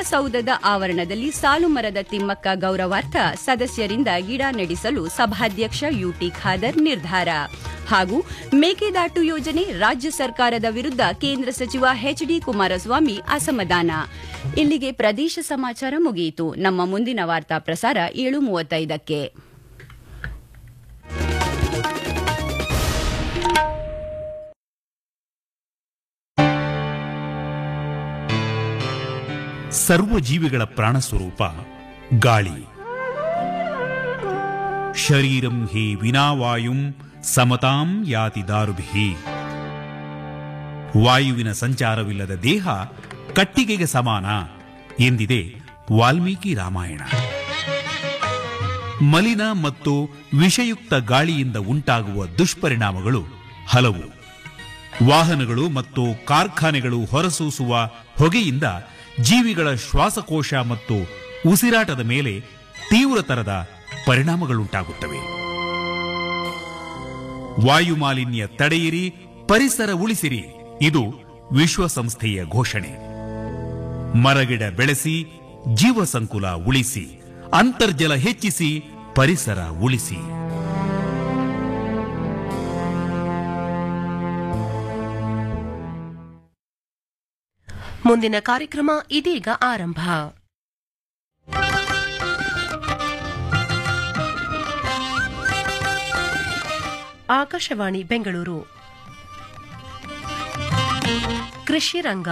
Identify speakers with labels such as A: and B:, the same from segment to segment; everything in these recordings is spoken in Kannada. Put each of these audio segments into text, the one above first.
A: ವಿಧಾನಸೌಧದ ಆವರಣದಲ್ಲಿ ಸಾಲು ಮರದ ತಿಮ್ಮಕ್ಕ ಗೌರವಾರ್ಥ ಸದಸ್ಯರಿಂದ ಗಿಡ ನೆಡಿಸಲು ಸಭಾಧ್ಯಕ್ಷ ಯುಟಿ ಖಾದರ್ ನಿರ್ಧಾರ ಹಾಗೂ ಮೇಕೆದಾಟು ಯೋಜನೆ ರಾಜ್ಯ ಸರ್ಕಾರದ ವಿರುದ್ಧ ಕೇಂದ್ರ ಸಚಿವ ಎಚ್ಡಿ ಕುಮಾರಸ್ವಾಮಿ ಅಸಮಾಧಾನ ಇಲ್ಲಿಗೆ ಪ್ರದೇಶ ಸಮಾಚಾರ ಮುಗಿಯಿತು ನಮ್ಮ ಮುಂದಿನ ವಾರ್ತಾ ಪ್ರಸಾರ ಏಳು ಮೂವತ್ತೈದಕ್ಕೆ
B: ಸರ್ವ ಜೀವಿಗಳ ಪ್ರಾಣಸ್ವರೂಪ ಗಾಳಿ ಶರೀರಂ ಹಿ ವಿನಾವಾಯುಂ ಸಮತಾಂ ಯಾತಿ ದಾರುಭಿ ವಾಯುವಿನ ಸಂಚಾರವಿಲ್ಲದ ದೇಹ ಕಟ್ಟಿಗೆಗೆ ಸಮಾನ ಎಂದಿದೆ ವಾಲ್ಮೀಕಿ ರಾಮಾಯಣ ಮಲಿನ ಮತ್ತು ವಿಷಯುಕ್ತ ಗಾಳಿಯಿಂದ ಉಂಟಾಗುವ ದುಷ್ಪರಿಣಾಮಗಳು ಹಲವು ವಾಹನಗಳು ಮತ್ತು ಕಾರ್ಖಾನೆಗಳು ಹೊರಸೂಸುವ ಹೊಗೆಯಿಂದ ಜೀವಿಗಳ ಶ್ವಾಸಕೋಶ ಮತ್ತು ಉಸಿರಾಟದ ಮೇಲೆ ತೀವ್ರತರದ ಪರಿಣಾಮಗಳುಂಟಾಗುತ್ತವೆ ವಾಯು ಮಾಲಿನ್ಯ ತಡೆಯಿರಿ ಪರಿಸರ ಉಳಿಸಿರಿ ಇದು ವಿಶ್ವಸಂಸ್ಥೆಯ ಘೋಷಣೆ ಮರಗಿಡ ಬೆಳೆಸಿ ಜೀವ ಸಂಕುಲ ಉಳಿಸಿ ಅಂತರ್ಜಲ ಹೆಚ್ಚಿಸಿ ಪರಿಸರ ಉಳಿಸಿ
C: ಮುಂದಿನ ಕಾರ್ಯಕ್ರಮ ಇದೀಗ ಆರಂಭ ಆಕಾಶವಾಣಿ ಬೆಂಗಳೂರು ಕೃಷಿ ರಂಗ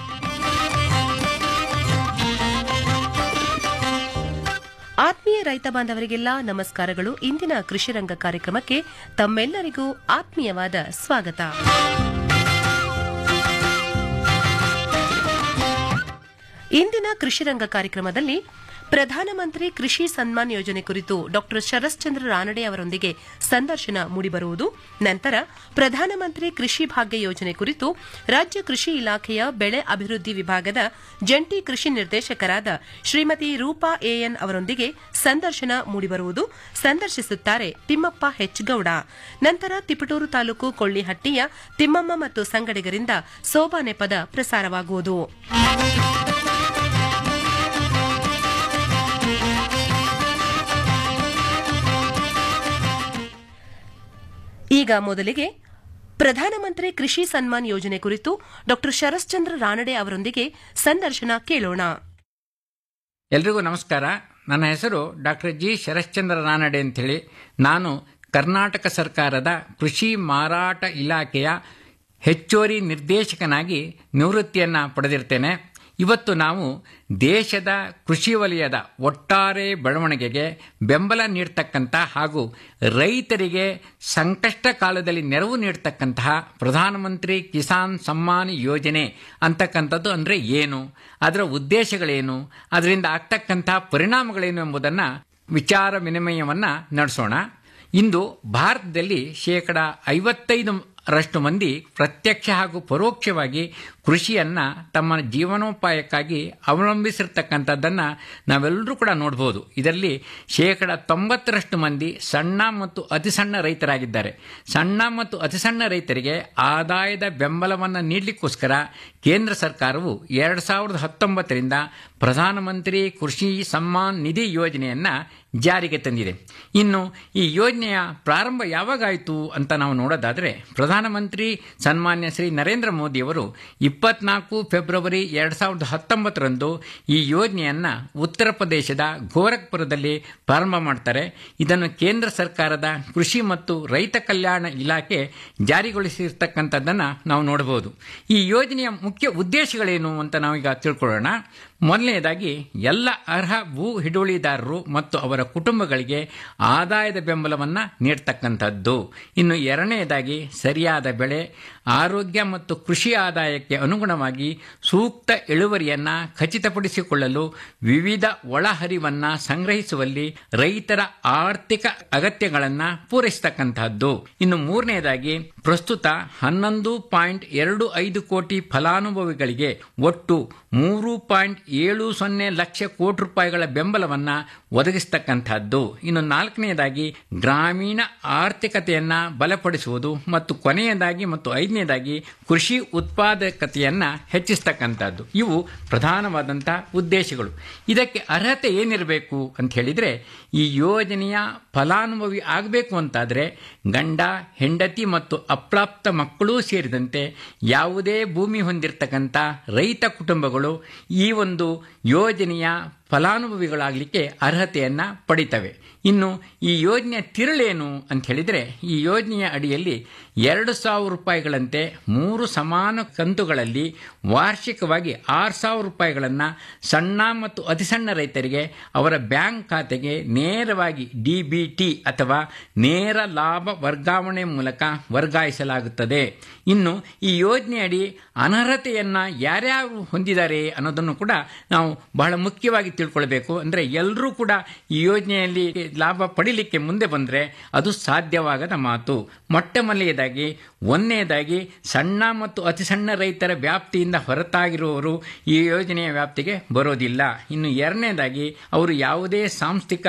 C: ಆತ್ಮೀಯ ರೈತ ಬಾಂಧವರಿಗೆಲ್ಲ ನಮಸ್ಕಾರಗಳು ಇಂದಿನ ಕೃಷಿ ರಂಗ ಕಾರ್ಯಕ್ರಮಕ್ಕೆ ತಮ್ಮೆಲ್ಲರಿಗೂ ಆತ್ಮೀಯವಾದ ಸ್ವಾಗತ ಇಂದಿನ ಕೃಷಿ ರಂಗ ಕಾರ್ಯಕ್ರಮದಲ್ಲಿ ಪ್ರಧಾನಮಂತ್ರಿ ಕೃಷಿ ಸನ್ಮಾನ್ ಯೋಜನೆ ಕುರಿತು ಡಾಕ್ಟರ್ ಶರಶ್ಚಂದ್ರ ರಾನಡೆ ಅವರೊಂದಿಗೆ ಸಂದರ್ಶನ ಮೂಡಿಬರುವುದು ನಂತರ ಪ್ರಧಾನಮಂತ್ರಿ ಕೃಷಿ ಭಾಗ್ಯ ಯೋಜನೆ ಕುರಿತು ರಾಜ್ಯ ಕೃಷಿ ಇಲಾಖೆಯ ಬೆಳೆ ಅಭಿವೃದ್ಧಿ ವಿಭಾಗದ ಜಂಟಿ ಕೃಷಿ ನಿರ್ದೇಶಕರಾದ ಶ್ರೀಮತಿ ರೂಪಾ ಎಎನ್ ಅವರೊಂದಿಗೆ ಸಂದರ್ಶನ ಮೂಡಿಬರುವುದು ಸಂದರ್ಶಿಸುತ್ತಾರೆ ತಿಮ್ಮಪ್ಪ ಹೆಚ್ ಗೌಡ ನಂತರ ತಿಪಟೂರು ತಾಲೂಕು ಕೊಳ್ಳಿಹಟ್ಟಿಯ ತಿಮ್ಮಮ್ಮ ಮತ್ತು ಸಂಗಡಿಗರಿಂದ ಸೋಬಾನೆ ಪದ ಪ್ರಸಾರವಾಗುವುದು ಈಗ ಮೊದಲಿಗೆ ಪ್ರಧಾನಮಂತ್ರಿ ಕೃಷಿ ಸನ್ಮಾನ್ ಯೋಜನೆ ಕುರಿತು ಡಾಕ್ಟರ್ ಶರಶ್ಚಂದ್ರ ರಾನಡೆ ಅವರೊಂದಿಗೆ ಸಂದರ್ಶನ ಕೇಳೋಣ
D: ಎಲ್ರಿಗೂ ನಮಸ್ಕಾರ ನನ್ನ ಹೆಸರು ಡಾಕ್ಟರ್ ಜಿ ಶರಶ್ಚಂದ್ರ ರಾನಡೆ ಅಂಥೇಳಿ ನಾನು ಕರ್ನಾಟಕ ಸರ್ಕಾರದ ಕೃಷಿ ಮಾರಾಟ ಇಲಾಖೆಯ ಹೆಚ್ಚುವರಿ ನಿರ್ದೇಶಕನಾಗಿ ನಿವೃತ್ತಿಯನ್ನು ಪಡೆದಿರ್ತೇನೆ ಇವತ್ತು ನಾವು ದೇಶದ ಕೃಷಿ ವಲಯದ ಒಟ್ಟಾರೆ ಬೆಳವಣಿಗೆಗೆ ಬೆಂಬಲ ನೀಡ್ತಕ್ಕಂಥ ಹಾಗೂ ರೈತರಿಗೆ ಸಂಕಷ್ಟ ಕಾಲದಲ್ಲಿ ನೆರವು ನೀಡ್ತಕ್ಕಂತಹ ಪ್ರಧಾನಮಂತ್ರಿ ಕಿಸಾನ್ ಸಮ್ಮಾನ್ ಯೋಜನೆ ಅಂತಕ್ಕಂಥದ್ದು ಅಂದರೆ ಏನು ಅದರ ಉದ್ದೇಶಗಳೇನು ಅದರಿಂದ ಆಗ್ತಕ್ಕಂತಹ ಪರಿಣಾಮಗಳೇನು ಎಂಬುದನ್ನು ವಿಚಾರ ವಿನಿಮಯವನ್ನು ನಡೆಸೋಣ ಇಂದು ಭಾರತದಲ್ಲಿ ಶೇಕಡ ಐವತ್ತೈದು ರಷ್ಟು ಮಂದಿ ಪ್ರತ್ಯಕ್ಷ ಹಾಗೂ ಪರೋಕ್ಷವಾಗಿ ಕೃಷಿಯನ್ನು ತಮ್ಮ ಜೀವನೋಪಾಯಕ್ಕಾಗಿ ಅವಲಂಬಿಸಿರ್ತಕ್ಕಂಥದ್ದನ್ನು ನಾವೆಲ್ಲರೂ ಕೂಡ ನೋಡ್ಬೋದು ಇದರಲ್ಲಿ ಶೇಕಡ ತೊಂಬತ್ತರಷ್ಟು ಮಂದಿ ಸಣ್ಣ ಮತ್ತು ಅತಿ ಸಣ್ಣ ರೈತರಾಗಿದ್ದಾರೆ ಸಣ್ಣ ಮತ್ತು ಅತಿ ಸಣ್ಣ ರೈತರಿಗೆ ಆದಾಯದ ಬೆಂಬಲವನ್ನು ನೀಡಲಿಕ್ಕೋಸ್ಕರ ಕೇಂದ್ರ ಸರ್ಕಾರವು ಎರಡು ಸಾವಿರದ ಹತ್ತೊಂಬತ್ತರಿಂದ ಪ್ರಧಾನಮಂತ್ರಿ ಕೃಷಿ ಸಮ್ಮಾನ್ ನಿಧಿ ಯೋಜನೆಯನ್ನು ಜಾರಿಗೆ ತಂದಿದೆ ಇನ್ನು ಈ ಯೋಜನೆಯ ಪ್ರಾರಂಭ ಯಾವಾಗಾಯಿತು ಅಂತ ನಾವು ನೋಡೋದಾದರೆ ಪ್ರಧಾನಮಂತ್ರಿ ಸನ್ಮಾನ್ಯ ಶ್ರೀ ನರೇಂದ್ರ ಮೋದಿಯವರು ಇಪ್ಪತ್ನಾಲ್ಕು ಫೆಬ್ರವರಿ ಎರಡು ಸಾವಿರದ ಹತ್ತೊಂಬತ್ತರಂದು ಈ ಯೋಜನೆಯನ್ನು ಉತ್ತರ ಪ್ರದೇಶದ ಗೋರಖ್ಪುರದಲ್ಲಿ ಪ್ರಾರಂಭ ಮಾಡ್ತಾರೆ ಇದನ್ನು ಕೇಂದ್ರ ಸರ್ಕಾರದ ಕೃಷಿ ಮತ್ತು ರೈತ ಕಲ್ಯಾಣ ಇಲಾಖೆ ಜಾರಿಗೊಳಿಸಿರ್ತಕ್ಕಂಥದ್ದನ್ನು ನಾವು ನೋಡಬಹುದು ಈ ಯೋಜನೆಯ ಮುಖ್ಯ ಉದ್ದೇಶಗಳೇನು ಅಂತ ನಾವೀಗ ತಿಳ್ಕೊಳ್ಳೋಣ ಮೊದಲನೇದಾಗಿ ಎಲ್ಲ ಅರ್ಹ ಭೂ ಹಿಡುವಳಿದಾರರು ಮತ್ತು ಅವರ ಕುಟುಂಬಗಳಿಗೆ ಆದಾಯದ ಬೆಂಬಲವನ್ನು ನೀಡ್ತಕ್ಕಂಥದ್ದು ಇನ್ನು ಎರಡನೆಯದಾಗಿ ಸರಿಯಾದ ಬೆಳೆ ಆರೋಗ್ಯ ಮತ್ತು ಕೃಷಿ ಆದಾಯಕ್ಕೆ ಅನುಗುಣವಾಗಿ ಸೂಕ್ತ ಇಳುವರಿಯನ್ನು ಖಚಿತಪಡಿಸಿಕೊಳ್ಳಲು ವಿವಿಧ ಒಳಹರಿವನ್ನು ಸಂಗ್ರಹಿಸುವಲ್ಲಿ ರೈತರ ಆರ್ಥಿಕ ಅಗತ್ಯಗಳನ್ನು ಪೂರೈಸತಕ್ಕಂತಹದ್ದು ಇನ್ನು ಮೂರನೆಯದಾಗಿ ಪ್ರಸ್ತುತ ಹನ್ನೊಂದು ಪಾಯಿಂಟ್ ಎರಡು ಐದು ಕೋಟಿ ಫಲಾನುಭವಿಗಳಿಗೆ ಒಟ್ಟು ಮೂರು ಪಾಯಿಂಟ್ ಏಳು ಸೊನ್ನೆ ಲಕ್ಷ ಕೋಟಿ ರೂಪಾಯಿಗಳ ಬೆಂಬಲವನ್ನು ಒದಗಿಸ್ತಕ್ಕಂಥದ್ದು ಇನ್ನು ನಾಲ್ಕನೆಯದಾಗಿ ಗ್ರಾಮೀಣ ಆರ್ಥಿಕತೆಯನ್ನ ಬಲಪಡಿಸುವುದು ಮತ್ತು ಕೊನೆಯದಾಗಿ ಮತ್ತು ಐದನೇದಾಗಿ ಕೃಷಿ ಉತ್ಪಾದಕತೆಯನ್ನ ಹೆಚ್ಚಿಸ್ತಕ್ಕಂಥದ್ದು ಇವು ಪ್ರಧಾನವಾದಂತಹ ಉದ್ದೇಶಗಳು ಇದಕ್ಕೆ ಅರ್ಹತೆ ಏನಿರಬೇಕು ಅಂತ ಹೇಳಿದ್ರೆ ಈ ಯೋಜನೆಯ ಫಲಾನುಭವಿ ಆಗಬೇಕು ಅಂತಾದ್ರೆ ಗಂಡ ಹೆಂಡತಿ ಮತ್ತು ಅಪ್ರಾಪ್ತ ಮಕ್ಕಳೂ ಸೇರಿದಂತೆ ಯಾವುದೇ ಭೂಮಿ ಹೊಂದಿರತಕ್ಕಂಥ ರೈತ ಕುಟುಂಬಗಳು ಈ ಒಂದು ಯೋಜನೆಯ ಫಲಾನುಭವಿಗಳಾಗಲಿಕ್ಕೆ ಅರ್ಹತೆಯನ್ನ ಪಡಿತವೆ ಇನ್ನು ಈ ಯೋಜನೆಯ ತಿರುಳೇನು ಅಂತ ಹೇಳಿದರೆ ಈ ಯೋಜನೆಯ ಅಡಿಯಲ್ಲಿ ಎರಡು ಸಾವಿರ ರೂಪಾಯಿಗಳಂತೆ ಮೂರು ಸಮಾನ ಕಂತುಗಳಲ್ಲಿ ವಾರ್ಷಿಕವಾಗಿ ಆರು ಸಾವಿರ ರೂಪಾಯಿಗಳನ್ನು ಸಣ್ಣ ಮತ್ತು ಅತಿಸಣ್ಣ ರೈತರಿಗೆ ಅವರ ಬ್ಯಾಂಕ್ ಖಾತೆಗೆ ನೇರವಾಗಿ ಡಿ ಬಿ ಟಿ ಅಥವಾ ನೇರ ಲಾಭ ವರ್ಗಾವಣೆ ಮೂಲಕ ವರ್ಗಾಯಿಸಲಾಗುತ್ತದೆ ಇನ್ನು ಈ ಯೋಜನೆಯಡಿ ಅನರ್ಹತೆಯನ್ನು ಯಾರ್ಯಾರು ಹೊಂದಿದ್ದಾರೆ ಅನ್ನೋದನ್ನು ಕೂಡ ನಾವು ಬಹಳ ಮುಖ್ಯವಾಗಿ ತಿಳ್ಕೊಳ್ಬೇಕು ಅಂದರೆ ಎಲ್ಲರೂ ಕೂಡ ಈ ಯೋಜನೆಯಲ್ಲಿ ಲಾಭ ಪಡಿಲಿಕ್ಕೆ ಮುಂದೆ ಬಂದರೆ ಅದು ಸಾಧ್ಯವಾಗದ ಮಾತು ಮೊಟ್ಟ ಮೊದಲನೇದಾಗಿ ಒಂದನೇದಾಗಿ ಸಣ್ಣ ಮತ್ತು ಅತಿ ಸಣ್ಣ ರೈತರ ವ್ಯಾಪ್ತಿಯಿಂದ ಹೊರತಾಗಿರುವವರು ಈ ಯೋಜನೆಯ ವ್ಯಾಪ್ತಿಗೆ ಬರೋದಿಲ್ಲ ಇನ್ನು ಎರಡನೇದಾಗಿ ಅವರು ಯಾವುದೇ ಸಾಂಸ್ಥಿಕ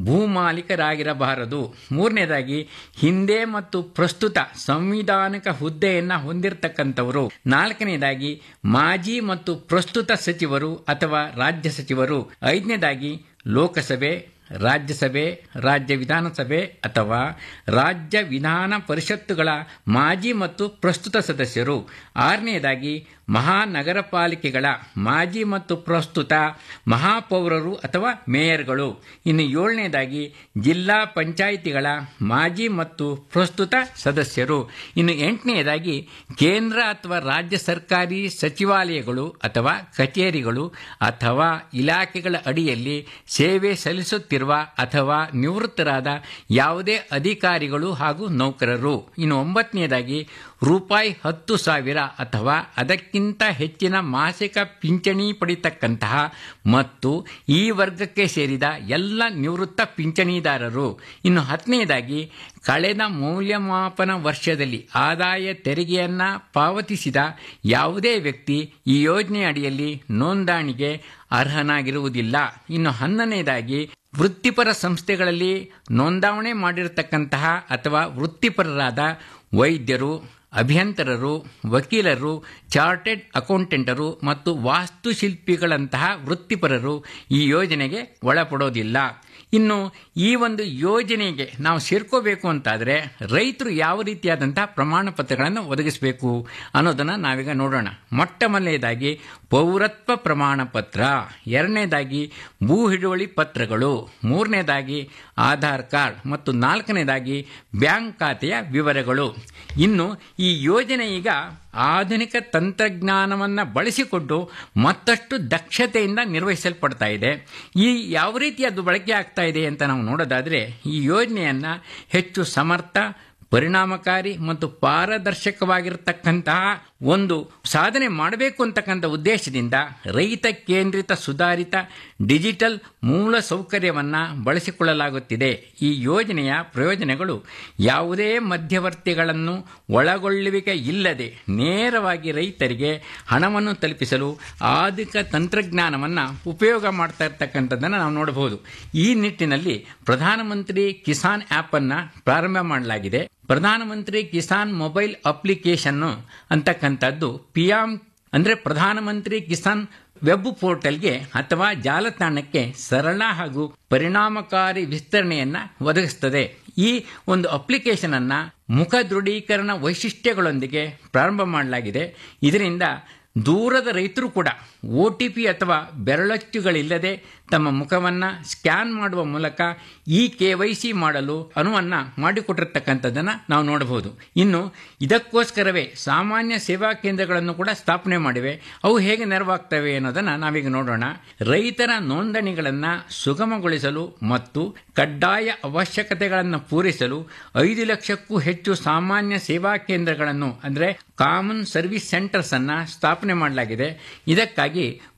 D: ಭೂಮಾಲೀಕರಾಗಿರಬಾರದು ಮೂರನೇದಾಗಿ ಹಿಂದೆ ಮತ್ತು ಪ್ರಸ್ತುತ ಸಂವಿಧಾನಿಕ ಹುದ್ದೆಯನ್ನ ಹೊಂದಿರತಕ್ಕಂಥವರು ನಾಲ್ಕನೇದಾಗಿ ಮಾಜಿ ಮತ್ತು ಪ್ರಸ್ತುತ ಸಚಿವರು ಅಥವಾ ರಾಜ್ಯ ಸಚಿವರು ಐದನೇದಾಗಿ ಲೋಕಸಭೆ ರಾಜ್ಯಸಭೆ ರಾಜ್ಯ ವಿಧಾನಸಭೆ ಅಥವಾ ರಾಜ್ಯ ವಿಧಾನ ಪರಿಷತ್ತುಗಳ ಮಾಜಿ ಮತ್ತು ಪ್ರಸ್ತುತ ಸದಸ್ಯರು ಆರನೆಯದಾಗಿ ಮಹಾನಗರ ಪಾಲಿಕೆಗಳ ಮಾಜಿ ಮತ್ತು ಪ್ರಸ್ತುತ ಮಹಾಪೌರರು ಅಥವಾ ಮೇಯರ್ಗಳು ಇನ್ನು ಏಳನೇದಾಗಿ ಜಿಲ್ಲಾ ಪಂಚಾಯಿತಿಗಳ ಮಾಜಿ ಮತ್ತು ಪ್ರಸ್ತುತ ಸದಸ್ಯರು ಇನ್ನು ಎಂಟನೆಯದಾಗಿ ಕೇಂದ್ರ ಅಥವಾ ರಾಜ್ಯ ಸರ್ಕಾರಿ ಸಚಿವಾಲಯಗಳು ಅಥವಾ ಕಚೇರಿಗಳು ಅಥವಾ ಇಲಾಖೆಗಳ ಅಡಿಯಲ್ಲಿ ಸೇವೆ ಸಲ್ಲಿಸುತ್ತಿರುವ ಅಥವಾ ನಿವೃತ್ತರಾದ ಯಾವುದೇ ಅಧಿಕಾರಿಗಳು ಹಾಗೂ ನೌಕರರು ಇನ್ನು ಒಂಬತ್ತನೆಯದಾಗಿ ರೂಪಾಯಿ ಹತ್ತು ಸಾವಿರ ಅಥವಾ ಅದಕ್ಕಿಂತ ಹೆಚ್ಚಿನ ಮಾಸಿಕ ಪಿಂಚಣಿ ಪಡಿತಕ್ಕಂತಹ ಮತ್ತು ಈ ವರ್ಗಕ್ಕೆ ಸೇರಿದ ಎಲ್ಲ ನಿವೃತ್ತ ಪಿಂಚಣಿದಾರರು ಇನ್ನು ಹತ್ತನೆಯದಾಗಿ ಕಳೆದ ಮೌಲ್ಯಮಾಪನ ವರ್ಷದಲ್ಲಿ ಆದಾಯ ತೆರಿಗೆಯನ್ನ ಪಾವತಿಸಿದ ಯಾವುದೇ ವ್ಯಕ್ತಿ ಈ ಯೋಜನೆ ಅಡಿಯಲ್ಲಿ ನೋಂದಣಿಗೆ ಅರ್ಹನಾಗಿರುವುದಿಲ್ಲ ಇನ್ನು ಹನ್ನನೇದಾಗಿ ವೃತ್ತಿಪರ ಸಂಸ್ಥೆಗಳಲ್ಲಿ ನೋಂದಾವಣೆ ಮಾಡಿರತಕ್ಕಂತಹ ಅಥವಾ ವೃತ್ತಿಪರರಾದ ವೈದ್ಯರು ಅಭಿಯಂತರರು ವಕೀಲರು ಚಾರ್ಟೆಡ್ ಅಕೌಂಟೆಂಟರು ಮತ್ತು ವಾಸ್ತುಶಿಲ್ಪಿಗಳಂತಹ ವೃತ್ತಿಪರರು ಈ ಯೋಜನೆಗೆ ಒಳಪಡೋದಿಲ್ಲ ಇನ್ನು ಈ ಒಂದು ಯೋಜನೆಗೆ ನಾವು ಸೇರ್ಕೋಬೇಕು ಅಂತಾದರೆ ರೈತರು ಯಾವ ರೀತಿಯಾದಂತಹ ಪ್ರಮಾಣ ಪತ್ರಗಳನ್ನು ಒದಗಿಸಬೇಕು ಅನ್ನೋದನ್ನು ನಾವೀಗ ನೋಡೋಣ ಮೊಟ್ಟ ಮೊದಲನೇದಾಗಿ ಪೌರತ್ವ ಪ್ರಮಾಣ ಪತ್ರ ಎರಡನೇದಾಗಿ ಭೂ ಹಿಡುವಳಿ ಪತ್ರಗಳು ಮೂರನೇದಾಗಿ ಆಧಾರ್ ಕಾರ್ಡ್ ಮತ್ತು ನಾಲ್ಕನೇದಾಗಿ ಬ್ಯಾಂಕ್ ಖಾತೆಯ ವಿವರಗಳು ಇನ್ನು ಈ ಯೋಜನೆ ಈಗ ಆಧುನಿಕ ತಂತ್ರಜ್ಞಾನವನ್ನು ಬಳಸಿಕೊಂಡು ಮತ್ತಷ್ಟು ದಕ್ಷತೆಯಿಂದ ನಿರ್ವಹಿಸಲ್ಪಡ್ತಾ ಇದೆ ಈ ಯಾವ ರೀತಿ ಅದು ಬಳಕೆ ಆಗ್ತಾ ಇದೆ ಅಂತ ನಾವು ನೋಡೋದಾದರೆ ಈ ಯೋಜನೆಯನ್ನು ಹೆಚ್ಚು ಸಮರ್ಥ ಪರಿಣಾಮಕಾರಿ ಮತ್ತು ಪಾರದರ್ಶಕವಾಗಿರತಕ್ಕಂತಹ ಒಂದು ಸಾಧನೆ ಮಾಡಬೇಕು ಅಂತಕ್ಕಂಥ ಉದ್ದೇಶದಿಂದ ರೈತ ಕೇಂದ್ರಿತ ಸುಧಾರಿತ ಡಿಜಿಟಲ್ ಮೂಲ ಸೌಕರ್ಯವನ್ನು ಬಳಸಿಕೊಳ್ಳಲಾಗುತ್ತಿದೆ ಈ ಯೋಜನೆಯ ಪ್ರಯೋಜನಗಳು ಯಾವುದೇ ಮಧ್ಯವರ್ತಿಗಳನ್ನು ಒಳಗೊಳ್ಳುವಿಕೆ ಇಲ್ಲದೆ ನೇರವಾಗಿ ರೈತರಿಗೆ ಹಣವನ್ನು ತಲುಪಿಸಲು ಆಧುನಿಕ ತಂತ್ರಜ್ಞಾನವನ್ನು ಉಪಯೋಗ ಮಾಡ್ತಾ ಇರ್ತಕ್ಕಂಥದ್ದನ್ನು ನಾವು ನೋಡಬಹುದು ಈ ನಿಟ್ಟಿನಲ್ಲಿ ಪ್ರಧಾನಮಂತ್ರಿ ಕಿಸಾನ್ ಆ್ಯಪ್ ಅನ್ನು ಪ್ರಾರಂಭ ಮಾಡಲಾಗಿದೆ ಪ್ರಧಾನಮಂತ್ರಿ ಕಿಸಾನ್ ಮೊಬೈಲ್ ಅಪ್ಲಿಕೇಶನ್ ಅಂತಕ್ಕಂಥದ್ದು ಪಿಎಂ ಅಂದರೆ ಪ್ರಧಾನಮಂತ್ರಿ ಕಿಸಾನ್ ವೆಬ್ ಪೋರ್ಟಲ್ಗೆ ಅಥವಾ ಜಾಲತಾಣಕ್ಕೆ ಸರಳ ಹಾಗೂ ಪರಿಣಾಮಕಾರಿ ವಿಸ್ತರಣೆಯನ್ನು ಒದಗಿಸುತ್ತದೆ ಈ ಒಂದು ಅಪ್ಲಿಕೇಶನ್ ಅನ್ನ ಮುಖ ದೃಢೀಕರಣ ವೈಶಿಷ್ಟ್ಯಗಳೊಂದಿಗೆ ಪ್ರಾರಂಭ ಮಾಡಲಾಗಿದೆ ಇದರಿಂದ ದೂರದ ರೈತರು ಕೂಡ ಒ ಟಿ ಪಿ ಅಥವಾ ಬೆರಳಚ್ಚುಗಳಿಲ್ಲದೆ ತಮ್ಮ ಮುಖವನ್ನು ಸ್ಕ್ಯಾನ್ ಮಾಡುವ ಮೂಲಕ ಈ ಕೆ ವೈ ಸಿ ಮಾಡಲು ಅನುವನ್ನು ಮಾಡಿಕೊಟ್ಟಿರ್ತಕ್ಕಂಥದ್ದನ್ನು ನಾವು ನೋಡಬಹುದು ಇನ್ನು ಇದಕ್ಕೋಸ್ಕರವೇ ಸಾಮಾನ್ಯ ಸೇವಾ ಕೇಂದ್ರಗಳನ್ನು ಕೂಡ ಸ್ಥಾಪನೆ ಮಾಡಿವೆ ಅವು ಹೇಗೆ ನೆರವಾಗ್ತವೆ ಅನ್ನೋದನ್ನು ನಾವೀಗ ನೋಡೋಣ ರೈತರ ನೋಂದಣಿಗಳನ್ನು ಸುಗಮಗೊಳಿಸಲು ಮತ್ತು ಕಡ್ಡಾಯ ಅವಶ್ಯಕತೆಗಳನ್ನು ಪೂರೈಸಲು ಐದು ಲಕ್ಷಕ್ಕೂ ಹೆಚ್ಚು ಸಾಮಾನ್ಯ ಸೇವಾ ಕೇಂದ್ರಗಳನ್ನು ಅಂದರೆ ಕಾಮನ್ ಸರ್ವಿಸ್ ಸೆಂಟರ್ಸ್ ಅನ್ನು ಸ್ಥಾಪನೆ ಮಾಡಲಾಗಿದೆ ಇದಕ್ಕಾಗಿ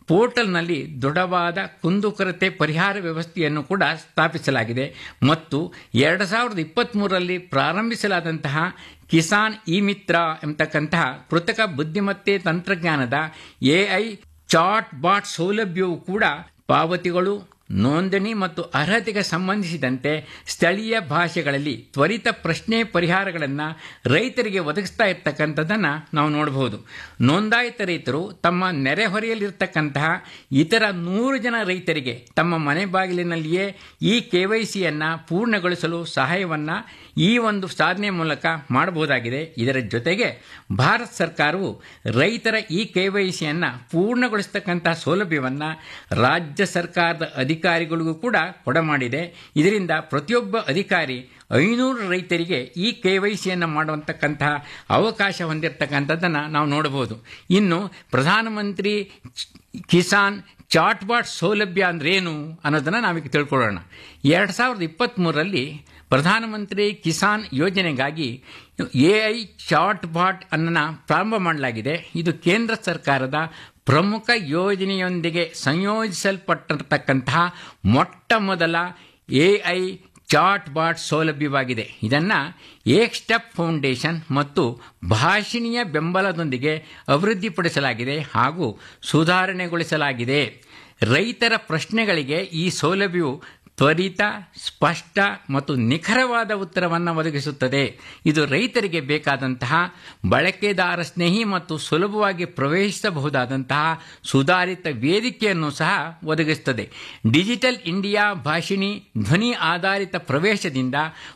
D: ಪೋರ್ಟಲ್ನಲ್ಲಿ ದೃಢವಾದ ಕುಂದುಕೊರತೆ ಪರಿಹಾರ ವ್ಯವಸ್ಥೆಯನ್ನು ಕೂಡ ಸ್ಥಾಪಿಸಲಾಗಿದೆ ಮತ್ತು ಎರಡು ಸಾವಿರದ ಇಪ್ಪತ್ತ್ಮೂರರಲ್ಲಿ ಪ್ರಾರಂಭಿಸಲಾದಂತಹ ಕಿಸಾನ್ ಇ ಮಿತ್ರ ಎಂಬತಕ್ಕಂತಹ ಕೃತಕ ಬುದ್ಧಿಮತ್ತೆ ತಂತ್ರಜ್ಞಾನದ ಎಐ ಚಾಟ್ ಬಾಟ್ ಸೌಲಭ್ಯವು ಕೂಡ ಪಾವತಿಗಳು ನೋಂದಣಿ ಮತ್ತು ಅರ್ಹತೆಗೆ ಸಂಬಂಧಿಸಿದಂತೆ ಸ್ಥಳೀಯ ಭಾಷೆಗಳಲ್ಲಿ ತ್ವರಿತ ಪ್ರಶ್ನೆ ಪರಿಹಾರಗಳನ್ನು ರೈತರಿಗೆ ಒದಗಿಸ್ತಾ ಇರ್ತಕ್ಕಂಥದ್ದನ್ನು ನಾವು ನೋಡಬಹುದು ನೋಂದಾಯಿತ ರೈತರು ತಮ್ಮ ನೆರೆಹೊರೆಯಲ್ಲಿರ್ತಕ್ಕಂತಹ ಇತರ ನೂರು ಜನ ರೈತರಿಗೆ ತಮ್ಮ ಮನೆ ಬಾಗಿಲಿನಲ್ಲಿಯೇ ಈ ಕೆ ವೈ ಸಿಯನ್ನು ಪೂರ್ಣಗೊಳಿಸಲು ಸಹಾಯವನ್ನು ಈ ಒಂದು ಸಾಧನೆ ಮೂಲಕ ಮಾಡಬಹುದಾಗಿದೆ ಇದರ ಜೊತೆಗೆ ಭಾರತ ಸರ್ಕಾರವು ರೈತರ ಈ ಕೆ ವೈ ಸಿಯನ್ನು ಪೂರ್ಣಗೊಳಿಸ್ತಕ್ಕಂಥ ಸೌಲಭ್ಯವನ್ನು ರಾಜ್ಯ ಸರ್ಕಾರದ ಅಧಿಕಾರಿಗಳಿಗೂ ಕೂಡ ಕೊಡಮಾಡಿದೆ ಇದರಿಂದ ಪ್ರತಿಯೊಬ್ಬ ಅಧಿಕಾರಿ ಐನೂರು ರೈತರಿಗೆ ಈ ಕೆ ವೈ ಸಿಯನ್ನು ಮಾಡುವಂತಕ್ಕಂತಹ ಅವಕಾಶ ಹೊಂದಿರತಕ್ಕಂಥದ್ದನ್ನು ನಾವು ನೋಡಬಹುದು ಇನ್ನು ಪ್ರಧಾನಮಂತ್ರಿ ಕಿಸಾನ್ ಚಾಟ್ಬಾಟ್ ಸೌಲಭ್ಯ ಅಂದ್ರೇನು ಅನ್ನೋದನ್ನು ನಾವೀಗ ತಿಳ್ಕೊಳ್ಳೋಣ ಎರಡು ಸಾವಿರದ ಇಪ್ಪತ್ತ್ಮೂರರಲ್ಲಿ ಪ್ರಧಾನಮಂತ್ರಿ ಕಿಸಾನ್ ಯೋಜನೆಗಾಗಿ ಎ ಐ ಚಾಟ್ ಬಾಟ್ ಅನ್ನು ಪ್ರಾರಂಭ ಮಾಡಲಾಗಿದೆ ಇದು ಕೇಂದ್ರ ಸರ್ಕಾರದ ಪ್ರಮುಖ ಯೋಜನೆಯೊಂದಿಗೆ ಸಂಯೋಜಿಸಲ್ಪಟ್ಟಿರತಕ್ಕಂತಹ ಮೊಟ್ಟ ಮೊದಲ ಎ ಐ ಚಾಟ್ ಬಾಟ್ ಸೌಲಭ್ಯವಾಗಿದೆ ಇದನ್ನು ಏಕ್ ಸ್ಟೆಪ್ ಫೌಂಡೇಶನ್ ಮತ್ತು ಭಾಷಿಣಿಯ ಬೆಂಬಲದೊಂದಿಗೆ ಅಭಿವೃದ್ಧಿಪಡಿಸಲಾಗಿದೆ ಹಾಗೂ ಸುಧಾರಣೆಗೊಳಿಸಲಾಗಿದೆ ರೈತರ ಪ್ರಶ್ನೆಗಳಿಗೆ ಈ ಸೌಲಭ್ಯವು ತ್ವರಿತ ಸ್ಪಷ್ಟ ಮತ್ತು ನಿಖರವಾದ ಉತ್ತರವನ್ನು ಒದಗಿಸುತ್ತದೆ ಇದು ರೈತರಿಗೆ ಬೇಕಾದಂತಹ ಬಳಕೆದಾರ ಸ್ನೇಹಿ ಮತ್ತು ಸುಲಭವಾಗಿ ಪ್ರವೇಶಿಸಬಹುದಾದಂತಹ ಸುಧಾರಿತ ವೇದಿಕೆಯನ್ನು ಸಹ ಒದಗಿಸುತ್ತದೆ ಡಿಜಿಟಲ್ ಇಂಡಿಯಾ ಭಾಷಿಣಿ ಧ್ವನಿ ಆಧಾರಿತ ಪ್ರವೇಶದಿಂದ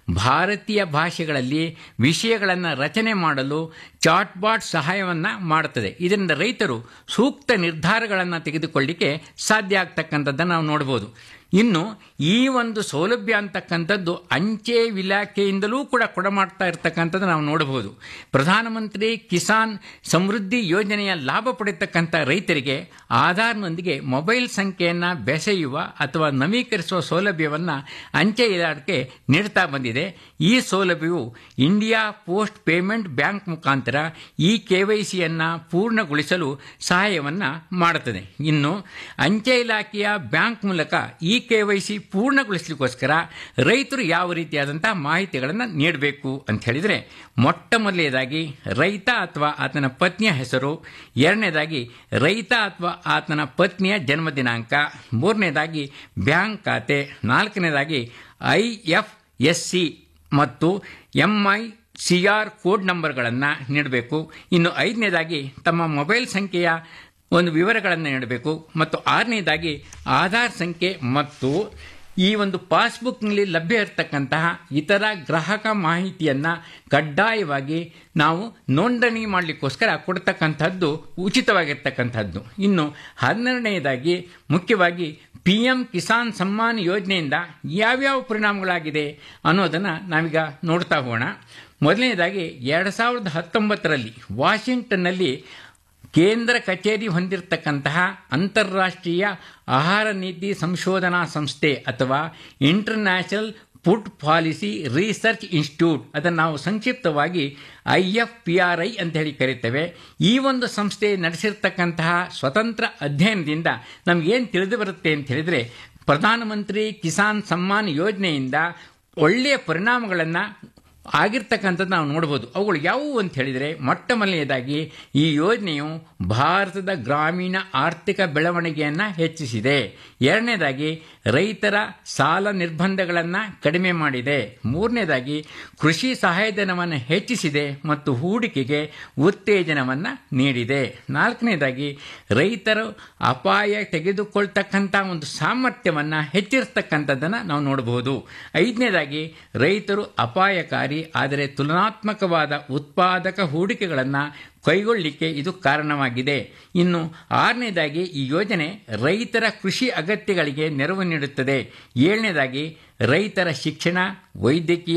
D: ಭಾರತೀಯ ಭಾಷೆಗಳಲ್ಲಿ ವಿಷಯಗಳನ್ನು ರಚನೆ ಮಾಡಲು ಚಾಟ್ಬಾಟ್ ಸಹಾಯವನ್ನು ಮಾಡುತ್ತದೆ ಇದರಿಂದ ರೈತರು ಸೂಕ್ತ ನಿರ್ಧಾರಗಳನ್ನು ತೆಗೆದುಕೊಳ್ಳಿಕ್ಕೆ ಸಾಧ್ಯ ಆಗ್ತಕ್ಕಂಥದ್ದನ್ನು ನಾವು ನೋಡ್ಬೋದು ಇನ್ನು ಈ ಒಂದು ಸೌಲಭ್ಯ ಅಂತಕ್ಕಂಥದ್ದು ಅಂಚೆ ಇಲಾಖೆಯಿಂದಲೂ ಕೂಡ ಕೊಡಮಾಡ್ತಾ ಇರತಕ್ಕಂಥದ್ದು ನಾವು ನೋಡಬಹುದು ಪ್ರಧಾನಮಂತ್ರಿ ಕಿಸಾನ್ ಸಮೃದ್ಧಿ ಯೋಜನೆಯ ಲಾಭ ಪಡೆಯತಕ್ಕಂಥ ರೈತರಿಗೆ ಆಧಾರ್ನೊಂದಿಗೆ ಮೊಬೈಲ್ ಸಂಖ್ಯೆಯನ್ನು ಬೆಸೆಯುವ ಅಥವಾ ನವೀಕರಿಸುವ ಸೌಲಭ್ಯವನ್ನು ಅಂಚೆ ಇಲಾಖೆ ನೀಡ್ತಾ ಬಂದಿದೆ ಈ ಸೌಲಭ್ಯವು ಇಂಡಿಯಾ ಪೋಸ್ಟ್ ಪೇಮೆಂಟ್ ಬ್ಯಾಂಕ್ ಮುಖಾಂತರ ಈ ಕೆ ವೈ ಸಿಯನ್ನು ಪೂರ್ಣಗೊಳಿಸಲು ಸಹಾಯವನ್ನು ಮಾಡುತ್ತದೆ ಇನ್ನು ಅಂಚೆ ಇಲಾಖೆಯ ಬ್ಯಾಂಕ್ ಮೂಲಕ ಈ ಕೆ ವೈ ಸಿ ಪೂರ್ಣಗೊಳಿಸಲಿಕ್ಕೋಸ್ಕರ ರೈತರು ಯಾವ ರೀತಿಯಾದಂಥ ಮಾಹಿತಿಗಳನ್ನು ನೀಡಬೇಕು ಅಂತ ಹೇಳಿದರೆ ಮೊಟ್ಟ ಮೊದಲನೇದಾಗಿ ರೈತ ಅಥವಾ ಆತನ ಪತ್ನಿಯ ಹೆಸರು ಎರಡನೇದಾಗಿ ರೈತ ಅಥವಾ ಆತನ ಪತ್ನಿಯ ಜನ್ಮ ದಿನಾಂಕ ಮೂರನೇದಾಗಿ ಬ್ಯಾಂಕ್ ಖಾತೆ ನಾಲ್ಕನೇದಾಗಿ ಐ ಎಫ್ ಎಸ್ ಸಿ ಮತ್ತು M I C R code ನಂಬರ್ಗಳನ್ನು ನೀಡಬೇಕು ಇನ್ನು ಐದನೇದಾಗಿ ತಮ್ಮ ಮೊಬೈಲ್ ಸಂಖ್ಯೆಯ ಒಂದು ವಿವರಗಳನ್ನು ನೀಡಬೇಕು ಮತ್ತು ಆರನೇದಾಗಿ ಆಧಾರ್ ಸಂಖ್ಯೆ ಮತ್ತು ಈ ಒಂದು ಪಾಸ್ಬುಕ್ನಲ್ಲಿ ಲಭ್ಯ ಇರತಕ್ಕಂತಹ ಇತರ ಗ್ರಾಹಕ ಮಾಹಿತಿಯನ್ನು ಕಡ್ಡಾಯವಾಗಿ ನಾವು ನೋಂದಣಿ ಮಾಡಲಿಕ್ಕೋಸ್ಕರ ಕೊಡ್ತಕ್ಕಂಥದ್ದು ಉಚಿತವಾಗಿರ್ತಕ್ಕಂಥದ್ದು ಇನ್ನು ಹನ್ನೆರಡನೆಯದಾಗಿ ಮುಖ್ಯವಾಗಿ ಪಿ ಎಂ ಕಿಸಾನ್ ಸಮ್ಮಾನ್ ಯೋಜನೆಯಿಂದ ಯಾವ್ಯಾವ ಪರಿಣಾಮಗಳಾಗಿದೆ ಅನ್ನೋದನ್ನು ನಾವೀಗ ನೋಡ್ತಾ ಹೋಗೋಣ ಮೊದಲನೇದಾಗಿ ಎರಡು ಸಾವಿರದ ಹತ್ತೊಂಬತ್ತರಲ್ಲಿ ವಾಷಿಂಗ್ಟನ್ನಲ್ಲಿ ಕೇಂದ್ರ ಕಚೇರಿ ಹೊಂದಿರತಕ್ಕಂತಹ ಅಂತಾರಾಷ್ಟ್ರೀಯ ಆಹಾರ ನೀತಿ ಸಂಶೋಧನಾ ಸಂಸ್ಥೆ ಅಥವಾ international food policy research institute ಅದನ್ನು ನಾವು ಸಂಕ್ಷಿಪ್ತವಾಗಿ I F P R I ಅಂತ ಹೇಳಿ ಕರಿತೇವೆ ಈ ಒಂದು ಸಂಸ್ಥೆ ನಡೆಸಿರ್ತಕ್ಕಂತಹ ಸ್ವತಂತ್ರ ಅಧ್ಯಯನದಿಂದ ನಮಗೇನು ತಿಳಿದು ಬರುತ್ತೆ ಅಂತ ಹೇಳಿದರೆ ಪ್ರಧಾನಮಂತ್ರಿ ಕಿಸಾನ್ ಸಮ್ಮಾನ್ ಯೋಜನೆಯಿಂದ ಒಳ್ಳೆಯ ಪರಿಣಾಮಗಳನ್ನು ಆಗಿರ್ತಕ್ಕಂಥದ್ದು ನಾವು ನೋಡ್ಬೋದು ಅವುಗಳು ಯಾವುವು ಅಂತ ಹೇಳಿದರೆ ಮೊಟ್ಟ ಮೊದಲನೇದಾಗಿ ಈ ಯೋಜನೆಯು ಭಾರತದ ಗ್ರಾಮೀಣ ಆರ್ಥಿಕ ಬೆಳವಣಿಗೆಯನ್ನು ಹೆಚ್ಚಿಸಿದೆ ಎರಡನೇದಾಗಿ ರೈತರ ಸಾಲ ನಿರ್ಬಂಧಗಳನ್ನು ಕಡಿಮೆ ಮಾಡಿದೆ ಮೂರನೇದಾಗಿ ಕೃಷಿ ಸಹಾಯಧನವನ್ನು ಹೆಚ್ಚಿಸಿದೆ ಮತ್ತು ಹೂಡಿಕೆಗೆ ಉತ್ತೇಜನವನ್ನು ನೀಡಿದೆ ನಾಲ್ಕನೇದಾಗಿ ರೈತರು ಅಪಾಯ ತೆಗೆದುಕೊಳ್ತಕ್ಕಂಥ ಒಂದು ಸಾಮರ್ಥ್ಯವನ್ನು ಹೆಚ್ಚಿರ್ತಕ್ಕಂಥದ್ದನ್ನು ನಾವು ನೋಡಬಹುದು ಐದನೇದಾಗಿ ರೈತರು ಅಪಾಯಕಾರಿ ಆದರೆ ತುಲನಾತ್ಮಕವಾದ ಉತ್ಪಾದಕ ಹೂಡಿಕೆಗಳನ್ನು ಕೈಗೊಳ್ಳಲಿಕ್ಕೆ ಇದು ಕಾರಣವಾಗಿದೆ ಇನ್ನು ಆರನೇದಾಗಿ ಈ ಯೋಜನೆ ರೈತರ ಕೃಷಿ ಅಗತ್ಯಗಳಿಗೆ ನೆರವು ನೀಡುತ್ತದೆ ಏಳನೇದಾಗಿ ರೈತರ ಶಿಕ್ಷಣ ವೈದ್ಯಕೀಯ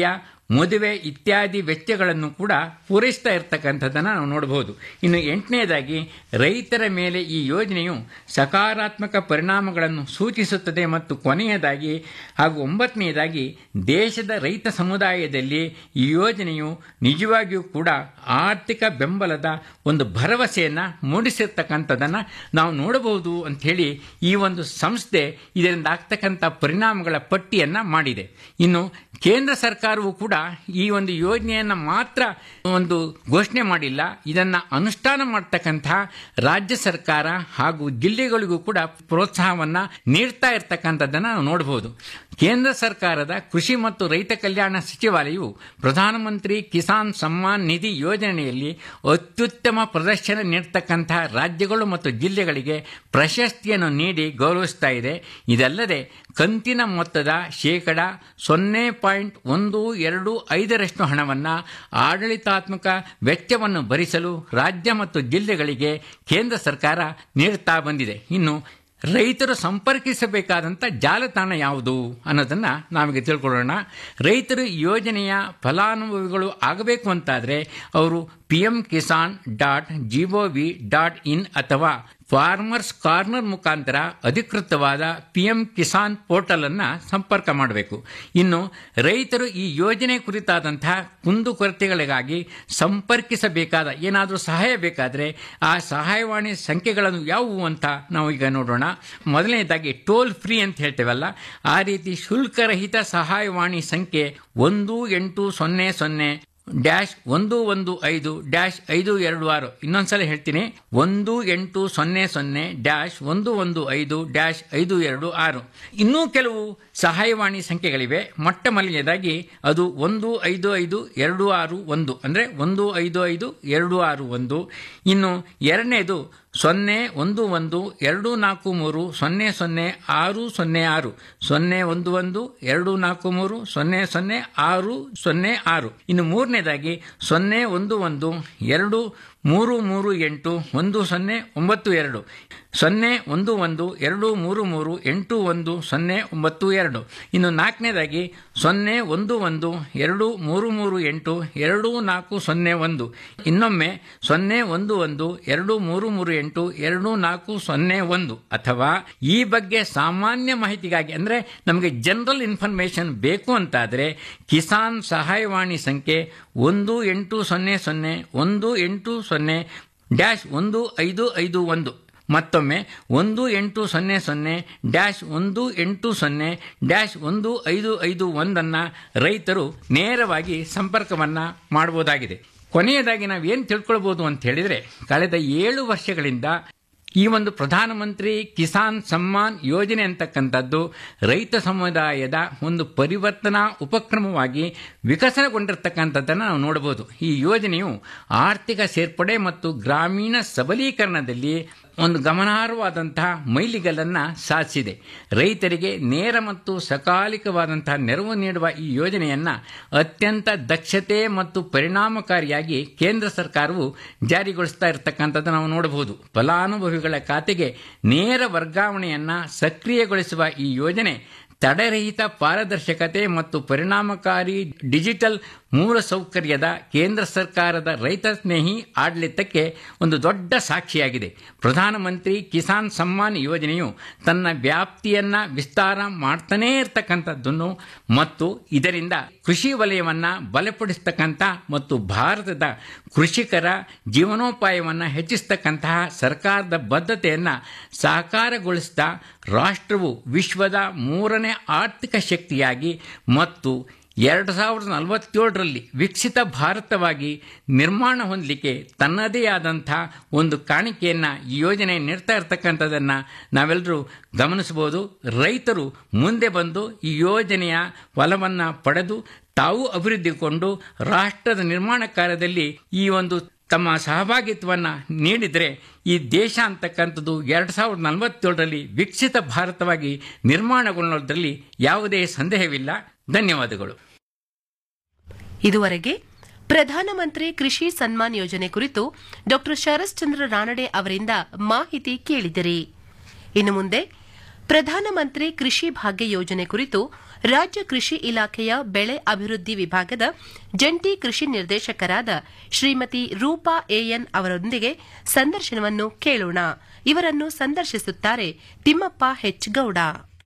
D: ಮದುವೆ ಇತ್ಯಾದಿ ವೆಚ್ಚಗಳನ್ನು ಕೂಡ ಪೂರೈಸ್ತಾ ಇರ್ತಕ್ಕಂಥದ್ದನ್ನು ನಾವು ನೋಡಬಹುದು ಇನ್ನು ಎಂಟನೇದಾಗಿ ರೈತರ ಮೇಲೆ ಈ ಯೋಜನೆಯು ಸಕಾರಾತ್ಮಕ ಪರಿಣಾಮಗಳನ್ನು ಸೂಚಿಸುತ್ತದೆ ಮತ್ತು ಕೊನೆಯದಾಗಿ ಹಾಗೂ ಒಂಬತ್ತನೆಯದಾಗಿ ದೇಶದ ರೈತ ಸಮುದಾಯದಲ್ಲಿ ಈ ಯೋಜನೆಯು ನಿಜವಾಗಿಯೂ ಕೂಡ ಆರ್ಥಿಕ ಬೆಂಬಲದ ಒಂದು ಭರವಸೆಯನ್ನು ಮೂಡಿಸಿರ್ತಕ್ಕಂಥದ್ದನ್ನು ನಾವು ನೋಡಬಹುದು ಅಂಥೇಳಿ ಈ ಒಂದು ಸಂಸ್ಥೆ ಇದರಿಂದ ಆಗ್ತಕ್ಕಂಥ ಪರಿಣಾಮಗಳ ಪಟ್ಟಿಯನ್ನು ಮಾಡಿದೆ ಇನ್ನು ಕೇಂದ್ರ ಸರ್ಕಾರವು ಕೂಡ ಈ ಒಂದು ಯೋಜನೆಯನ್ನು ಮಾತ್ರ ಒಂದು ಘೋಷಣೆ ಮಾಡಿಲ್ಲ ಇದನ್ನು ಅನುಷ್ಠಾನ ಮಾಡ್ತಕ್ಕಂತಹ ರಾಜ್ಯ ಸರ್ಕಾರ ಹಾಗೂ ಜಿಲ್ಲೆಗಳಿಗೂ ಕೂಡ ಪ್ರೋತ್ಸಾಹವನ್ನು ನೀಡ್ತಾ ಇರ್ತಕ್ಕಂಥದ್ದನ್ನು ನಾವು ನೋಡಬಹುದು ಕೇಂದ್ರ ಸರ್ಕಾರದ ಕೃಷಿ ಮತ್ತು ರೈತ ಕಲ್ಯಾಣ ಸಚಿವಾಲಯವು ಪ್ರಧಾನಮಂತ್ರಿ ಕಿಸಾನ್ ಸಮ್ಮಾನ್ ನಿಧಿ ಯೋಜನೆಯಲ್ಲಿ ಅತ್ಯುತ್ತಮ ಪ್ರದರ್ಶನ ನೀಡ್ತಕ್ಕಂತಹ ರಾಜ್ಯಗಳು ಮತ್ತು ಜಿಲ್ಲೆಗಳಿಗೆ ಪ್ರಶಸ್ತಿಯನ್ನು ನೀಡಿ ಗೌರವಿಸ್ತಾ ಇದೆ ಇದಲ್ಲದೆ ಕಂತಿನ ಮೊತ್ತದ ಶೇಕಡ ಸೊನ್ನೆ ಪಾಯಿಂಟ್ ಒಂದು ಎರಡು ಐದರಷ್ಟು ಹಣವನ್ನು ಆಡಳಿತಾತ್ಮಕ ವೆಚ್ಚವನ್ನು ಭರಿಸಲು ರಾಜ್ಯ ಮತ್ತು ಜಿಲ್ಲೆಗಳಿಗೆ ಕೇಂದ್ರ ಸರ್ಕಾರ ನೀಡುತ್ತಾ ಬಂದಿದೆ ಇನ್ನು ರೈತರು ಸಂಪರ್ಕಿಸಬೇಕಾದಂಥ ಜಾಲತಾಣ ಯಾವುದು ಅನ್ನೋದನ್ನು ನಾವೀಗ ತಿಳ್ಕೊಳ್ಳೋಣ ರೈತರು ಈ ಯೋಜನೆಯ ಫಲಾನುಭವಿಗಳು ಆಗಬೇಕು ಅಂತಾದರೆ ಅವರು P M Kisan dot GOV dot in ಅಥವಾ ಫಾರ್ಮರ್ಸ್ ಕಾರ್ನರ್ ಮುಖಾಂತರ ಅಧಿಕೃತವಾದ ಪಿ ಎಂ ಕಿಸಾನ್ ಪೋರ್ಟಲ್ ಅನ್ನು ಸಂಪರ್ಕ ಮಾಡಬೇಕು ಇನ್ನು ರೈತರು ಈ ಯೋಜನೆ ಕುರಿತಾದಂತಹ ಕುಂದುಕೊರತೆಗಳಿಗಾಗಿ ಸಂಪರ್ಕಿಸಬೇಕಾದ ಏನಾದರೂ ಸಹಾಯ ಬೇಕಾದರೆ ಆ ಸಹಾಯವಾಣಿ ಸಂಖ್ಯೆಗಳನ್ನು ಯಾವುವು ಅಂತ ನಾವು ಈಗ ನೋಡೋಣ ಮೊದಲನೇದಾಗಿ ಟೋಲ್ ಫ್ರೀ ಅಂತ ಹೇಳ್ತೇವಲ್ಲ ಆ ರೀತಿ ಶುಲ್ಕರಹಿತ ಸಹಾಯವಾಣಿ ಸಂಖ್ಯೆ ಒಂದು ಎಂಟು ಸೊನ್ನೆ ಸೊನ್ನೆ ಡ್ಯಾಶ್ ಒಂದು ಒಂದು ಐದು ಡ್ಯಾಶ್ ಐದು ಎರಡು ಆರು ಇನ್ನೊಂದ್ಸಲ ಹೇಳ್ತೀನಿ ಒಂದು ಎಂಟು ಸೊನ್ನೆ ಸೊನ್ನೆ ಡ್ಯಾಶ್ ಒಂದು ಒಂದು ಐದು ಡ್ಯಾಶ್ ಐದು ಎರಡು ಆರು ಇನ್ನೂ ಕೆಲವು ಸಹಾಯವಾಣಿ ಸಂಖ್ಯೆಗಳಿವೆ ಮೊಟ್ಟ ಮೊದಲನೇದಾಗಿ ಅದು ಒಂದು ಐದು ಐದು ಎರಡು ಆರು ಒಂದು ಅಂದರೆ ಒಂದು ಐದು ಐದು ಎರಡು ಆರು ಒಂದು ಇನ್ನು ಎರಡನೇದು ಸೊನ್ನೆ ಒಂದು ಒಂದು ಎರಡು ನಾಲ್ಕು ಮೂರು ಸೊನ್ನೆ ಸೊನ್ನೆ ಆರು ಸೊನ್ನೆ ಆರು ಸೊನ್ನೆ ಒಂದು ಒಂದು ಎರಡು ನಾಲ್ಕು ಮೂರು ಸೊನ್ನೆ ಸೊನ್ನೆ ಆರು ಸೊನ್ನೆ ಆರು ಇನ್ನು ಮೂರನೇದಾಗಿ ಸೊನ್ನೆ ಒಂದು ಒಂದು ಎರಡು ಮೂರು ಮೂರು ಎಂಟು ಒಂದು ಸೊನ್ನೆ ಒಂಬತ್ತು ಎರಡು ಸೊನ್ನೆ ಒಂದು ಒಂದು ಎರಡು ಮೂರು ಮೂರು ಎಂಟು ಒಂದು ಸೊನ್ನೆ ಒಂಬತ್ತು ಎರಡು ಇನ್ನು ನಾಲ್ಕನೇದಾಗಿ ಸೊನ್ನೆ ಒಂದು ಒಂದು ಎರಡು ಮೂರು ಮೂರು ಎಂಟು ಎರಡು ನಾಲ್ಕು ಸೊನ್ನೆ ಒಂದು ಇನ್ನೊಮ್ಮೆ ಸೊನ್ನೆ ಒಂದು ಒಂದು ಎರಡು ಮೂರು ಮೂರು ಎಂಟು ಎರಡು ನಾಲ್ಕು ಸೊನ್ನೆ ಒಂದು ಅಥವಾ ಈ ಬಗ್ಗೆ ಸಾಮಾನ್ಯ ಮಾಹಿತಿಗಾಗಿ ಅಂದರೆ ನಮಗೆ ಜನರಲ್ ಇನ್ಫಾರ್ಮೇಷನ್ ಬೇಕು ಅಂತಾದರೆ ಕಿಸಾನ್ ಸಹಾಯವಾಣಿ ಸಂಖ್ಯೆ ಒಂದು ಎಂಟು ಸೊನ್ನೆ ಸೊನ್ನೆ ಒಂದು ಎಂಟು ಸೊನ್ನೆ ಡ್ಯಾಶ್ ಒಂದು ಐದು ಐದು ಒಂದು ಮತ್ತೊಮ್ಮೆ ಒಂದು ಎಂಟು ಸೊನ್ನೆ ಸೊನ್ನೆ ಡ್ಯಾಶ್ ಒಂದು ಎಂಟು ಸೊನ್ನೆ ಡ್ಯಾಶ್ ಒಂದು ಐದು ಐದು ಒಂದನ್ನು ರೈತರು ನೇರವಾಗಿ ಸಂಪರ್ಕವನ್ನು ಮಾಡಬಹುದಾಗಿದೆ ಕೊನೆಯದಾಗಿ ನಾವು ಏನು ತಿಳ್ಕೊಳ್ಬೋದು ಅಂತ ಹೇಳಿದರೆ ಕಳೆದ ಏಳು ವರ್ಷಗಳಿಂದ ಈ ಒಂದು ಪ್ರಧಾನಮಂತ್ರಿ ಕಿಸಾನ್ ಸಮ್ಮಾನ್ ಯೋಜನೆ ಅಂತಕ್ಕಂಥದ್ದು ರೈತ ಸಮುದಾಯದ ಒಂದು ಪರಿವರ್ತನಾ ಉಪಕ್ರಮವಾಗಿ ವಿಕಸನಗೊಂಡಿರ್ತಕ್ಕಂಥದ್ದನ್ನು ನಾವು ನೋಡಬಹುದು ಈ ಯೋಜನೆಯು ಆರ್ಥಿಕ ಸೇರ್ಪಡೆ ಮತ್ತು ಗ್ರಾಮೀಣ ಸಬಲೀಕರಣದಲ್ಲಿ ಒಂದು ಗಮನಾರ್ಹವಾದಂತಹ ಮೈಲಿಗಲ್ಲನ್ನು ಸಾಧಿಸಿದೆ ರೈತರಿಗೆ ನೇರ ಮತ್ತು ಸಕಾಲಿಕವಾದಂತಹ ನೆರವು ನೀಡುವ ಈ ಯೋಜನೆಯನ್ನು ಅತ್ಯಂತ ದಕ್ಷತೆ ಮತ್ತು ಪರಿಣಾಮಕಾರಿಯಾಗಿ ಕೇಂದ್ರ ಸರ್ಕಾರವು ಜಾರಿಗೊಳಿಸ್ತಾ ಇರತಕ್ಕಂಥದ್ದು ನಾವು ನೋಡಬಹುದು ಫಲಾನುಭವಿಗಳ ಖಾತೆಗೆ ನೇರ ವರ್ಗಾವಣೆಯನ್ನು ಸಕ್ರಿಯಗೊಳಿಸುವ ಈ ಯೋಜನೆ ತಡೆರಹಿತ ಪಾರದರ್ಶಕತೆ ಮತ್ತು ಪರಿಣಾಮಕಾರಿ ಡಿಜಿಟಲ್ ಮೂಲಸೌಕರ್ಯದ ಕೇಂದ್ರ ಸರ್ಕಾರದ ರೈತ ಸ್ನೇಹಿ ಆಡಳಿತಕ್ಕೆ ಒಂದು ದೊಡ್ಡ ಸಾಕ್ಷಿಯಾಗಿದೆ ಪ್ರಧಾನಮಂತ್ರಿ ಕಿಸಾನ್ ಸಮ್ಮಾನ್ ಯೋಜನೆಯು ತನ್ನ ವ್ಯಾಪ್ತಿಯನ್ನು ವಿಸ್ತಾರ ಮಾಡ್ತಾನೇ ಇರತಕ್ಕಂಥದ್ದನ್ನು ಮತ್ತು ಇದರಿಂದ ಕೃಷಿ ವಲಯವನ್ನು ಬಲಪಡಿಸ್ತಕ್ಕಂಥ ಮತ್ತು ಭಾರತದ ಕೃಷಿಕರ ಜೀವನೋಪಾಯವನ್ನು ಹೆಚ್ಚಿಸ್ತಕ್ಕಂತಹ ಸರ್ಕಾರದ ಬದ್ಧತೆಯನ್ನು ಸಾಕಾರಗೊಳಿಸಿದ ರಾಷ್ಟ್ರವು ವಿಶ್ವದ ಮೂರನೇ ಆರ್ಥಿಕ ಶಕ್ತಿಯಾಗಿ ಮತ್ತು ಎರಡು ಸಾವಿರದ ನಲವತ್ತೇಳರಲ್ಲಿ ವಿಕಸಿತ ಭಾರತವಾಗಿ ನಿರ್ಮಾಣ ಹೊಂದಲಿಕ್ಕೆ ತನ್ನದೇ ಆದಂಥ ಒಂದು ಕಾಣಿಕೆಯನ್ನು ಈ ಯೋಜನೆ ನೀಡ್ತಾ ಇರ್ತಕ್ಕಂಥದ್ದನ್ನು ನಾವೆಲ್ಲರೂ ಗಮನಿಸಬಹುದು ರೈತರು ಮುಂದೆ ಬಂದು ಈ ಯೋಜನೆಯ ಫಲವನ್ನು ಪಡೆದು ತಾವು ಅಭಿವೃದ್ಧಿಗೊಂಡು ರಾಷ್ಟ್ರದ ನಿರ್ಮಾಣ ಕಾರ್ಯದಲ್ಲಿ ಈ ಒಂದು ತಮ್ಮ ಸಹಭಾಗಿತ್ವವನ್ನು ನೀಡಿದರೆ ಈ ದೇಶ ಅಂತಕ್ಕಂಥದ್ದು ಎರಡು ಸಾವಿರದ ನಲವತ್ತೇಳರಲ್ಲಿ ವಿಕಸಿತ ಭಾರತವಾಗಿ ನಿರ್ಮಾಣಗೊಳ್ಳೋದ್ರಲ್ಲಿ ಯಾವುದೇ ಸಂದೇಹವಿಲ್ಲ ಧನ್ಯವಾದಗಳು
C: ಇದುವರೆಗೆ ಪ್ರಧಾನಮಂತ್ರಿ ಕೃಷಿ ಸನ್ಮಾನ್ ಯೋಜನೆ ಕುರಿತು ಡಾ ಶರಶ್ಚಂದ್ರ ರಾನಡೆ ಅವರಿಂದ ಮಾಹಿತಿ ಕೇಳಿದಿರಿ ಇನ್ನು ಮುಂದೆ ಪ್ರಧಾನಮಂತ್ರಿ ಕೃಷಿ ಭಾಗ್ಯ ಯೋಜನೆ ಕುರಿತು ರಾಜ್ಯ ಕೃಷಿ ಇಲಾಖೆಯ ಬೆಳೆ ಅಭಿವೃದ್ಧಿ ವಿಭಾಗದ ಜಂಟಿ ಕೃಷಿ ನಿರ್ದೇಶಕರಾದ ಶ್ರೀಮತಿ ರೂಪಾ ಎಎನ್ ಅವರೊಂದಿಗೆ ಸಂದರ್ಶನವನ್ನು ಕೇಳೋಣ ಇವರನ್ನು ಸಂದರ್ಶಿಸುತ್ತಾರೆ ತಿಮ್ಮಪ್ಪ ಹೆಚ್ ಗೌಡ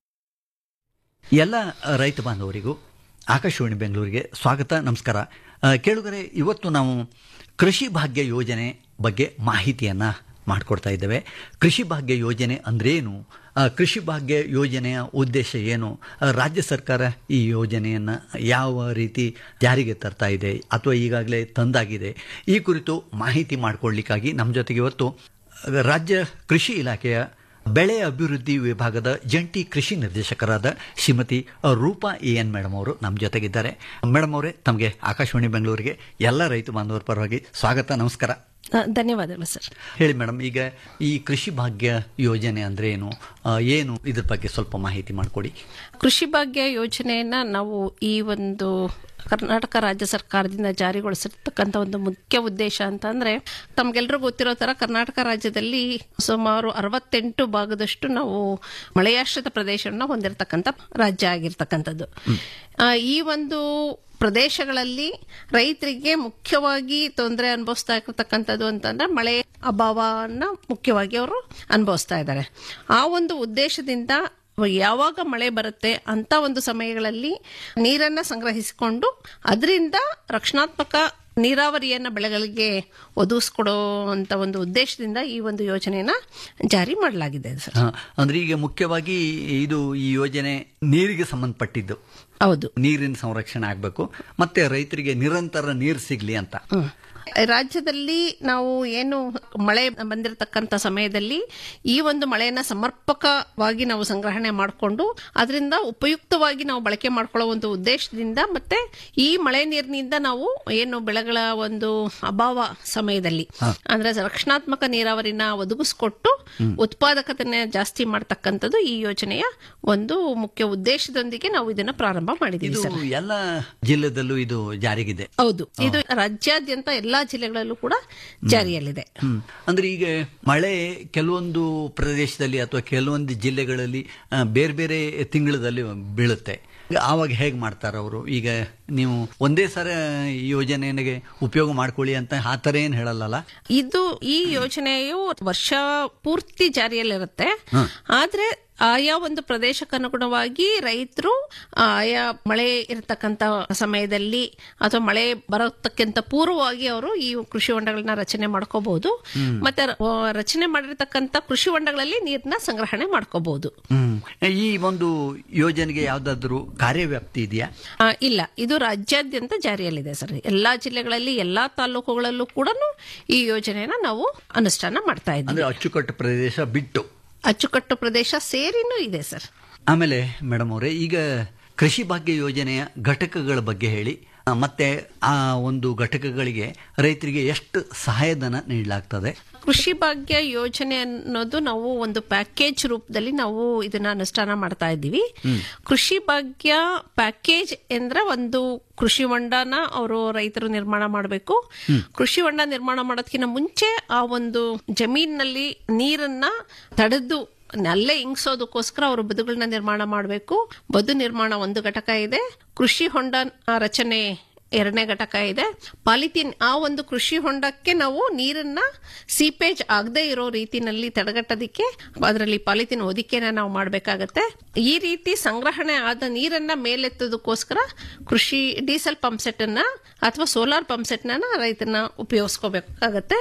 E: ಎಲ್ಲ ರೈತ ಬಾಂಧವರಿಗೂ ಆಕಾಶವಾಣಿ ಬೆಂಗಳೂರಿಗೆ ಸ್ವಾಗತ ನಮಸ್ಕಾರ ಆ, ಕೇಳುಗರೆ ಇವತ್ತು ನಾವು ಕೃಷಿ ಭಾಗ್ಯ ಯೋಜನೆ ಬಗ್ಗೆ ಮಾಹಿತಿಯನ್ನು ಮಾಡಿಕೊಡ್ತಾ ಇದ್ದೇವೆ ಕೃಷಿ ಭಾಗ್ಯ ಯೋಜನೆ ಅಂದ್ರೇನು ಆ, ಕೃಷಿ ಭಾಗ್ಯ ಯೋಜನೆಯ ಉದ್ದೇಶ ಏನು ಆ, ರಾಜ್ಯ ಸರ್ಕಾರ ಈ ಯೋಜನೆಯನ್ನು ಯಾವ ರೀತಿ ಜಾರಿಗೆ ತರ್ತಾ ಇದೆ ಅಥವಾ ಈಗಾಗಲೇ ತಂದಾಗಿದೆ ಈ ಕುರಿತು ಮಾಹಿತಿ ಮಾಡಿಕೊಳ್ಳಿಕ್ಕಾಗಿ ನಮ್ಮ ಜೊತೆಗೆ ಇವತ್ತು ರಾಜ್ಯ ಕೃಷಿ ಇಲಾಖೆಯ ಬೆಳೆ ಅಭಿವೃದ್ಧಿ ವಿಭಾಗದ ಜಂಟಿ ಕೃಷಿ ನಿರ್ದೇಶಕರಾದ Shrimati Roopa A N madam ಅವರು ನಮ್ಮ ಜೊತೆಗಿದ್ದಾರೆ ಮೇಡಮ್ ಅವರೇ ತಮಗೆ ಆಕಾಶವಾಣಿ ಬೆಂಗಳೂರಿಗೆ ಎಲ್ಲ ರೈತ ಬಾಂಧವರ ಪರವಾಗಿ ಸ್ವಾಗತ ನಮಸ್ಕಾರ
F: ಧನ್ಯವಾದಗಳು ಸರ್
E: ಹೇಳಿ ಮೇಡಮ್ ಈಗ ಈ ಕೃಷಿ ಭಾಗ್ಯ ಯೋಜನೆ ಅಂದ್ರೆ ಏನು ಆ, ಏನು ಇದ್ರ ಬಗ್ಗೆ ಸ್ವಲ್ಪ ಮಾಹಿತಿ ಮಾಡಿಕೊಡಿ
F: ಕೃಷಿ ಭಾಗ್ಯ ಯೋಜನೆಯನ್ನ ನಾವು ಈ ಒಂದು ಕರ್ನಾಟಕ ರಾಜ್ಯ ಸರ್ಕಾರದಿಂದ ಜಾರಿಗೊಳಿಸಿರ್ತಕ್ಕಂಥ ಒಂದು ಮುಖ್ಯ ಉದ್ದೇಶ ಅಂತ ಅಂದ್ರೆ ತಮ್ಗೆಲ್ರಿಗೂ ಗೊತ್ತಿರೋ ತರ ಕರ್ನಾಟಕ ರಾಜ್ಯದಲ್ಲಿ ಸುಮಾರು ಅರವತ್ತೆಂಟು ಭಾಗದಷ್ಟು ನಾವು ಮಳೆಯಾಶ್ರಿತ ಪ್ರದೇಶವನ್ನು ಹೊಂದಿರತಕ್ಕಂಥ ರಾಜ್ಯ ಆಗಿರ್ತಕ್ಕಂಥದ್ದು ಆ, ಈ ಒಂದು ಪ್ರದೇಶಗಳಲ್ಲಿ ರೈತರಿಗೆ ಮುಖ್ಯವಾಗಿ ತೊಂದರೆ ಅನುಭವಿಸ್ತಾ ಇರ್ತಕ್ಕಂಥದ್ದು ಅಂತಂದ್ರೆ ಮಳೆ ಅಭಾವನ ಮುಖ್ಯವಾಗಿ ಅವರು ಅನುಭವಿಸ್ತಾ ಇದ್ದಾರೆ ಆ ಒಂದು ಉದ್ದೇಶದಿಂದ ಯಾವಾಗ ಮಳೆ ಬರುತ್ತೆ ಅಂತ ಒಂದು ಸಮಯಗಳಲ್ಲಿ ನೀರನ್ನ ಸಂಗ್ರಹಿಸಿಕೊಂಡು ಅದರಿಂದ ರಕ್ಷಣಾತ್ಮಕ ನೀರಾವರಿಯನ್ನ ಬೆಳೆಗಳಿಗೆ ಒದಗಿಸ್ಕೊಡೋ ಅಂತ ಒಂದು ಉದ್ದೇಶದಿಂದ ಈ ಒಂದು ಯೋಜನೆಯನ್ನ ಜಾರಿ ಮಾಡಲಾಗಿದೆ ಸರ್
E: ಆ, ಅಂದ್ರೆ ಈಗ ಮುಖ್ಯವಾಗಿ ಇದು ಈ ಯೋಜನೆ ನೀರಿಗೆ ಸಂಬಂಧಪಟ್ಟಿದ್ದು
F: ಹೌದು
E: ನೀರಿನ ಸಂರಕ್ಷಣೆ ಆಗಬೇಕು ಮತ್ತೆ ರೈತರಿಗೆ ನಿರಂತರ ನೀರು ಸಿಗ್ಲಿ ಅಂತ
F: ಹ್ಮ್. ರಾಜ್ಯದಲ್ಲಿ ನಾವು ಏನು ಮಳೆ ಬಂದಿರತಕ್ಕಂತ ಸಮಯದಲ್ಲಿ ಈ ಒಂದು ಮಳೆಯನ್ನ ಸಮರ್ಪಕವಾಗಿ ನಾವು ಸಂಗ್ರಹಣೆ ಮಾಡಿಕೊಂಡು ಅದರಿಂದ ಉಪಯುಕ್ತವಾಗಿ ನಾವು ಬಳಕೆ ಮಾಡ್ಕೊಳ್ಳೋ ಒಂದು ಉದ್ದೇಶದಿಂದ ಮತ್ತೆ ಈ ಮಳೆ ನೀರಿನಿಂದ ನಾವು ಏನು ಬೆಳೆಗಳ ಒಂದು ಅಭಾವ ಸಮಯದಲ್ಲಿ ಅಂದ್ರೆ ರಕ್ಷಣಾತ್ಮಕ ನೀರಾವರಿನ ಒದಗಿಸ್ಕೊಟ್ಟು ಉತ್ಪಾದಕತೆನ ಜಾಸ್ತಿ ಮಾಡ್ತಕ್ಕಂಥದ್ದು ಈ ಯೋಜನೆಯ ಒಂದು ಮುಖ್ಯ ಉದ್ದೇಶದೊಂದಿಗೆ ನಾವು ಇದನ್ನ ಪ್ರಾರಂಭ ಮಾಡಿದ್ದೀವಿ
E: ಇದು
F: ಸರ್
E: ಎಲ್ಲ ಜಿಲ್ಲೆದಲ್ಲೂ ಇದು ಜಾರಿಗಿದೆ
F: ಹೌದು ಇದು ರಾಜ್ಯಾದ್ಯಂತ ಎಲ್ಲಾ ಜಿಲ್ಲೆಗಳಲ್ಲೂ ಕೂಡ ಜಾರಿಯಲ್ಲಿದೆ
E: ಹ್ಮ್. ಅಂದ್ರೆ ಈಗ ಮಳೆ ಕೆಲವೊಂದು ಪ್ರದೇಶದಲ್ಲಿ ಅಥವಾ ಕೆಲವೊಂದು ಜಿಲ್ಲೆಗಳಲ್ಲಿ ಆ, ಬೇರೆ ಬೇರೆ ತಿಂಗಳಲ್ಲಿ ಬೀಳುತ್ತೆ ಈಗ ಆವಾಗ ಹೇಗೆ ಮಾಡ್ತಾರೆ ಅವರು ಈಗ ನೀವು ಒಂದೇ ಸರ ಈ ಯೋಜನೆಗೆ ಉಪಯೋಗ ಮಾಡ್ಕೊಳ್ಳಿ ಅಂತ ಆ ಥರ ಏನು ಹೇಳಲ್ಲ
F: ಇದು ಈ ಯೋಜನೆಯು ವರ್ಷ ಪೂರ್ತಿ ಜಾರಿಯಲ್ಲಿರುತ್ತೆ ಆದ್ರೆ ಆಯಾ ಒಂದು ಪ್ರದೇಶಕ್ಕನುಗುಣವಾಗಿ ರೈತರು ಆಯಾ ಮಳೆ ಇರತಕ್ಕಂತ ಸಮಯದಲ್ಲಿ ಅಥವಾ ಮಳೆ ಬರೋದಕ್ಕಿಂತ ಪೂರ್ವವಾಗಿ ಅವರು ಈ ಕೃಷಿ ಹೊಂಡಗಳನ್ನ ರಚನೆ ಮಾಡ್ಕೋಬಹುದು ಮತ್ತೆ ರ- ರಚನೆ ಮಾಡಿರ್ತಕ್ಕಂಥ ಕೃಷಿ ಹೊಂಡಗಳಲ್ಲಿ ನೀರನ್ನ ಸಂಗ್ರಹಣೆ ಮಾಡ್ಕೋಬಹುದು
E: ಹ್ಮ್ ಈ ಒಂದು ಯೋಜನೆಗೆ ಯಾವ್ದಾದ್ರು ಕಾರ್ಯವ್ಯಾಪ್ತಿ ಇದೆಯಾ
F: ಆ, ಇಲ್ಲ ಇದು ರಾಜ್ಯಾದ್ಯಂತ ಜಾರಿಯಲ್ಲಿದೆ ಸರ್ ಎಲ್ಲಾ ಜಿಲ್ಲೆಗಳಲ್ಲಿ ಎಲ್ಲಾ ತಾಲೂಕುಗಳಲ್ಲೂ ಕೂಡ ಈ ಯೋಜನೆಯನ್ನ ನಾವು ಅನುಷ್ಠಾನ ಮಾಡ್ತಾ ಇದ್ದೀವಿ
E: ಅಂದ್ರೆ ಅಚ್ಚುಕಟ್ಟು ಪ್ರದೇಶ ಬಿಟ್ಟು
F: ಅಚ್ಚುಕಟ್ಟು ಪ್ರದೇಶ ಸೇರಿನೂ ಇದೆ ಸರ್
E: ಆಮೇಲೆ ಮೇಡಮ್ ಅವರೇ ಈಗ ಕೃಷಿ ಭಾಗ್ಯ ಯೋಜನೆಯ ಘಟಕಗಳ ಬಗ್ಗೆ ಹೇಳಿ ಆ, ಮತ್ತೆ ಆ ಒಂದು ಘಟಕಗಳಿಗೆ ರೈತರಿಗೆ ಎಷ್ಟು ಸಹಾಯಧನ ನೀಡಲಾಗ್ತದೆ
F: ಕೃಷಿ ಭಾಗ್ಯ ಯೋಜನೆ ಅನ್ನೋದು ನಾವು ಒಂದು ಪ್ಯಾಕೇಜ್ ರೂಪದಲ್ಲಿ ನಾವು ಇದನ್ನ ಅನುಷ್ಠಾನ ಮಾಡ್ತಾ ಇದ್ದೀವಿ ಕೃಷಿ ಭಾಗ್ಯ ಪ್ಯಾಕೇಜ್ ಅಂದ್ರೆ ಒಂದು ಕೃಷಿ ಹೊಂಡನ ಅವರು ರೈತರು ನಿರ್ಮಾಣ ಮಾಡಬೇಕು ಕೃಷಿ ಹೊಂಡ ನಿರ್ಮಾಣ ಮಾಡೋದಕ್ಕಿಂತ ಮುಂಚೆ ಆ ಒಂದು ಜಮೀನಿನಲ್ಲಿ ನೀರನ್ನ ತಡೆದು ಅಲ್ಲೇ ಇಂಗ್ಸೋದಕ್ಕೋಸ್ಕರ ಅವರು ಬದುಗಳನ್ನ ನಿರ್ಮಾಣ ಮಾಡಬೇಕು ಬದು ನಿರ್ಮಾಣ ಒಂದು ಘಟಕ ಇದೆ ಕೃಷಿ ಹೊಂಡ ಆ, ರಚನೆ ಎರಡನೇ ಘಟಕ ಇದೆ ಪಾಲಿಥೀನ್ ಆ ಒಂದು ಕೃಷಿ ಹೊಂಡಕ್ಕೆ ನಾವು ನೀರನ್ನ ಸೀಪೇಜ್ ಆಗದೆ ಇರೋ ರೀತಿನಲ್ಲಿ ತಡೆಗಟ್ಟೋದಿಕ್ಕೆ ಅದರಲ್ಲಿ ಪಾಲಿಥೀನ್ ಹೊದಿಕೆನ ನಾವು ಮಾಡಬೇಕಾಗತ್ತೆ ಈ ರೀತಿ ಸಂಗ್ರಹಣೆ ಆದ ನೀರನ್ನ ಮೇಲೆತ್ತೋದಕ್ಕೋಸ್ಕರ ಕೃಷಿ ಡೀಸೆಲ್ ಪಂಪ್ ಸೆಟ್ ಅನ್ನ ಅಥವಾ ಸೋಲಾರ್ ಪಂಪ್ ಸೆಟ್ ನ ರೈತನ ಉಪಯೋಗಿಸ್ಕೋಬೇಕಾಗತ್ತೆ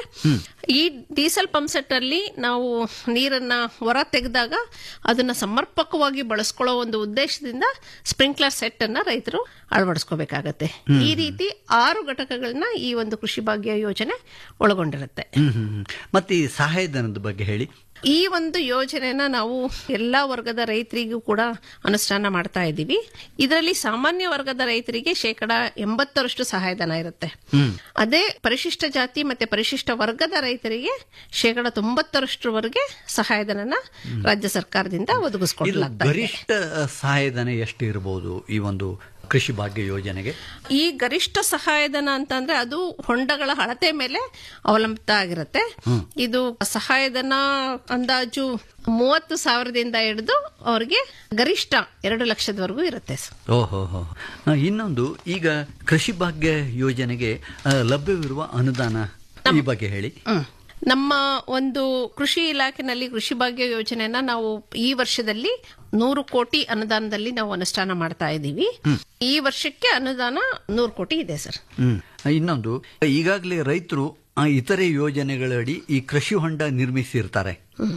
F: ಈ ಡೀಸೆಲ್ ಪಂಪ್ ಸೆಟ್ ಅಲ್ಲಿ ನಾವು ನೀರನ್ನ ಹೊರ ತೆಗೆದಾಗ ಅದನ್ನ ಸಮರ್ಪಕವಾಗಿ ಬಳಸ್ಕೊಳ್ಳೋ ಒಂದು ಉದ್ದೇಶದಿಂದ ಸ್ಪ್ರಿಂಕ್ಲರ್ ಸೆಟ್ ಅನ್ನ ರೈತರು ಅಳವಡಿಸ್ಕೋಬೇಕಾಗತ್ತೆ ಈ ರೀತಿ ಆರು ಘಟಕಗಳನ್ನ ಈ ಒಂದು ಕೃಷಿ ಭಾಗ್ಯ ಯೋಜನೆ ಒಳಗೊಂಡಿರುತ್ತೆ
E: ಹ್ಮ್ ಹ್ಮ್ ಹ್ಮ್. ಮತ್ತೆ ಈ ಸಹಾಯಧನದ ಬಗ್ಗೆ ಹೇಳಿ
F: ಈ ಒಂದು ಯೋಜನೆನ ನಾವು ಎಲ್ಲಾ ವರ್ಗದ ರೈತರಿಗೂ ಕೂಡ ಅನುಷ್ಠಾನ ಮಾಡ್ತಾ ಇದ್ದೀವಿ ಇದರಲ್ಲಿ ಸಾಮಾನ್ಯ ವರ್ಗದ ರೈತರಿಗೆ ಶೇಕಡ ಎಂಬತ್ತರಷ್ಟು ಸಹಾಯಧನ ಇರುತ್ತೆ ಅದೇ ಪರಿಶಿಷ್ಟ ಜಾತಿ ಮತ್ತೆ ಪರಿಶಿಷ್ಟ ವರ್ಗದ ರೈತರಿಗೆ ಶೇಕಡ ತೊಂಬತ್ತರಷ್ಟರವರೆಗೆ ಸಹಾಯಧನನ ರಾಜ್ಯ ಸರ್ಕಾರದಿಂದ
E: ಇದು
F: ಒದಗಿಸ್ಕೊಡ್ಲಾಗ್ತಾ ಇದೆ
E: ಗರಿಷ್ಠ ಸಹಾಯಧನ ಎಷ್ಟು ಇರಬಹುದು ಈ ಒಂದು ಕೃಷಿ ಭಾಗ್ಯ ಯೋಜನೆಗೆ
F: ಈ ಗರಿಷ್ಠ ಸಹಾಯಧನ ಅಂತಂದ್ರೆ ಅದು ಹೊಂಡಗಳ ಅಳತೆ ಮೇಲೆ ಅವಲಂಬಿತ ಆಗಿರುತ್ತೆ ಇದು ಸಹಾಯಧನ ಅಂದಾಜು ಮೂವತ್ತು ಸಾವಿರದಿಂದ ಹಿಡಿದು ಅವ್ರಿಗೆ ಗರಿಷ್ಠ ಎರಡು ಲಕ್ಷದವರೆಗೂ ಇರುತ್ತೆ ಸರ್
E: ಓಹೋ ಹೋ ಆ, ಇನ್ನೊಂದು ಈಗ ಕೃಷಿ ಭಾಗ್ಯ ಯೋಜನೆಗೆ ಆ, ಲಭ್ಯವಿರುವ ಅನುದಾನ ಈ ಬಗ್ಗೆ ಹೇಳಿ
F: ಹ್ಮ್. ನಮ್ಮ ಒಂದು ಕೃಷಿ ಇಲಾಖೆನಲ್ಲಿ ಕೃಷಿ ಭಾಗ್ಯ ಯೋಜನೆಯನ್ನ ನಾವು ಈ ವರ್ಷದಲ್ಲಿ ನೂರು ಕೋಟಿ ಅನುದಾನದಲ್ಲಿ ನಾವು ಅನುಷ್ಠಾನ ಮಾಡ್ತಾ ಇದ್ದೀವಿ ಈ ವರ್ಷಕ್ಕೆ ಅನುದಾನ ನೂರು ಕೋಟಿ ಇದೆ ಸರ್
E: ಹ್ಮ್ ಇನ್ನೊಂದು ಈಗಾಗಲೇ ರೈತರು ಆ, ಇತರೆ ಯೋಜನೆಗಳಡಿ ಈ ಕೃಷಿ ಹೊಂಡ ನಿರ್ಮಿಸಿರ್ತಾರೆ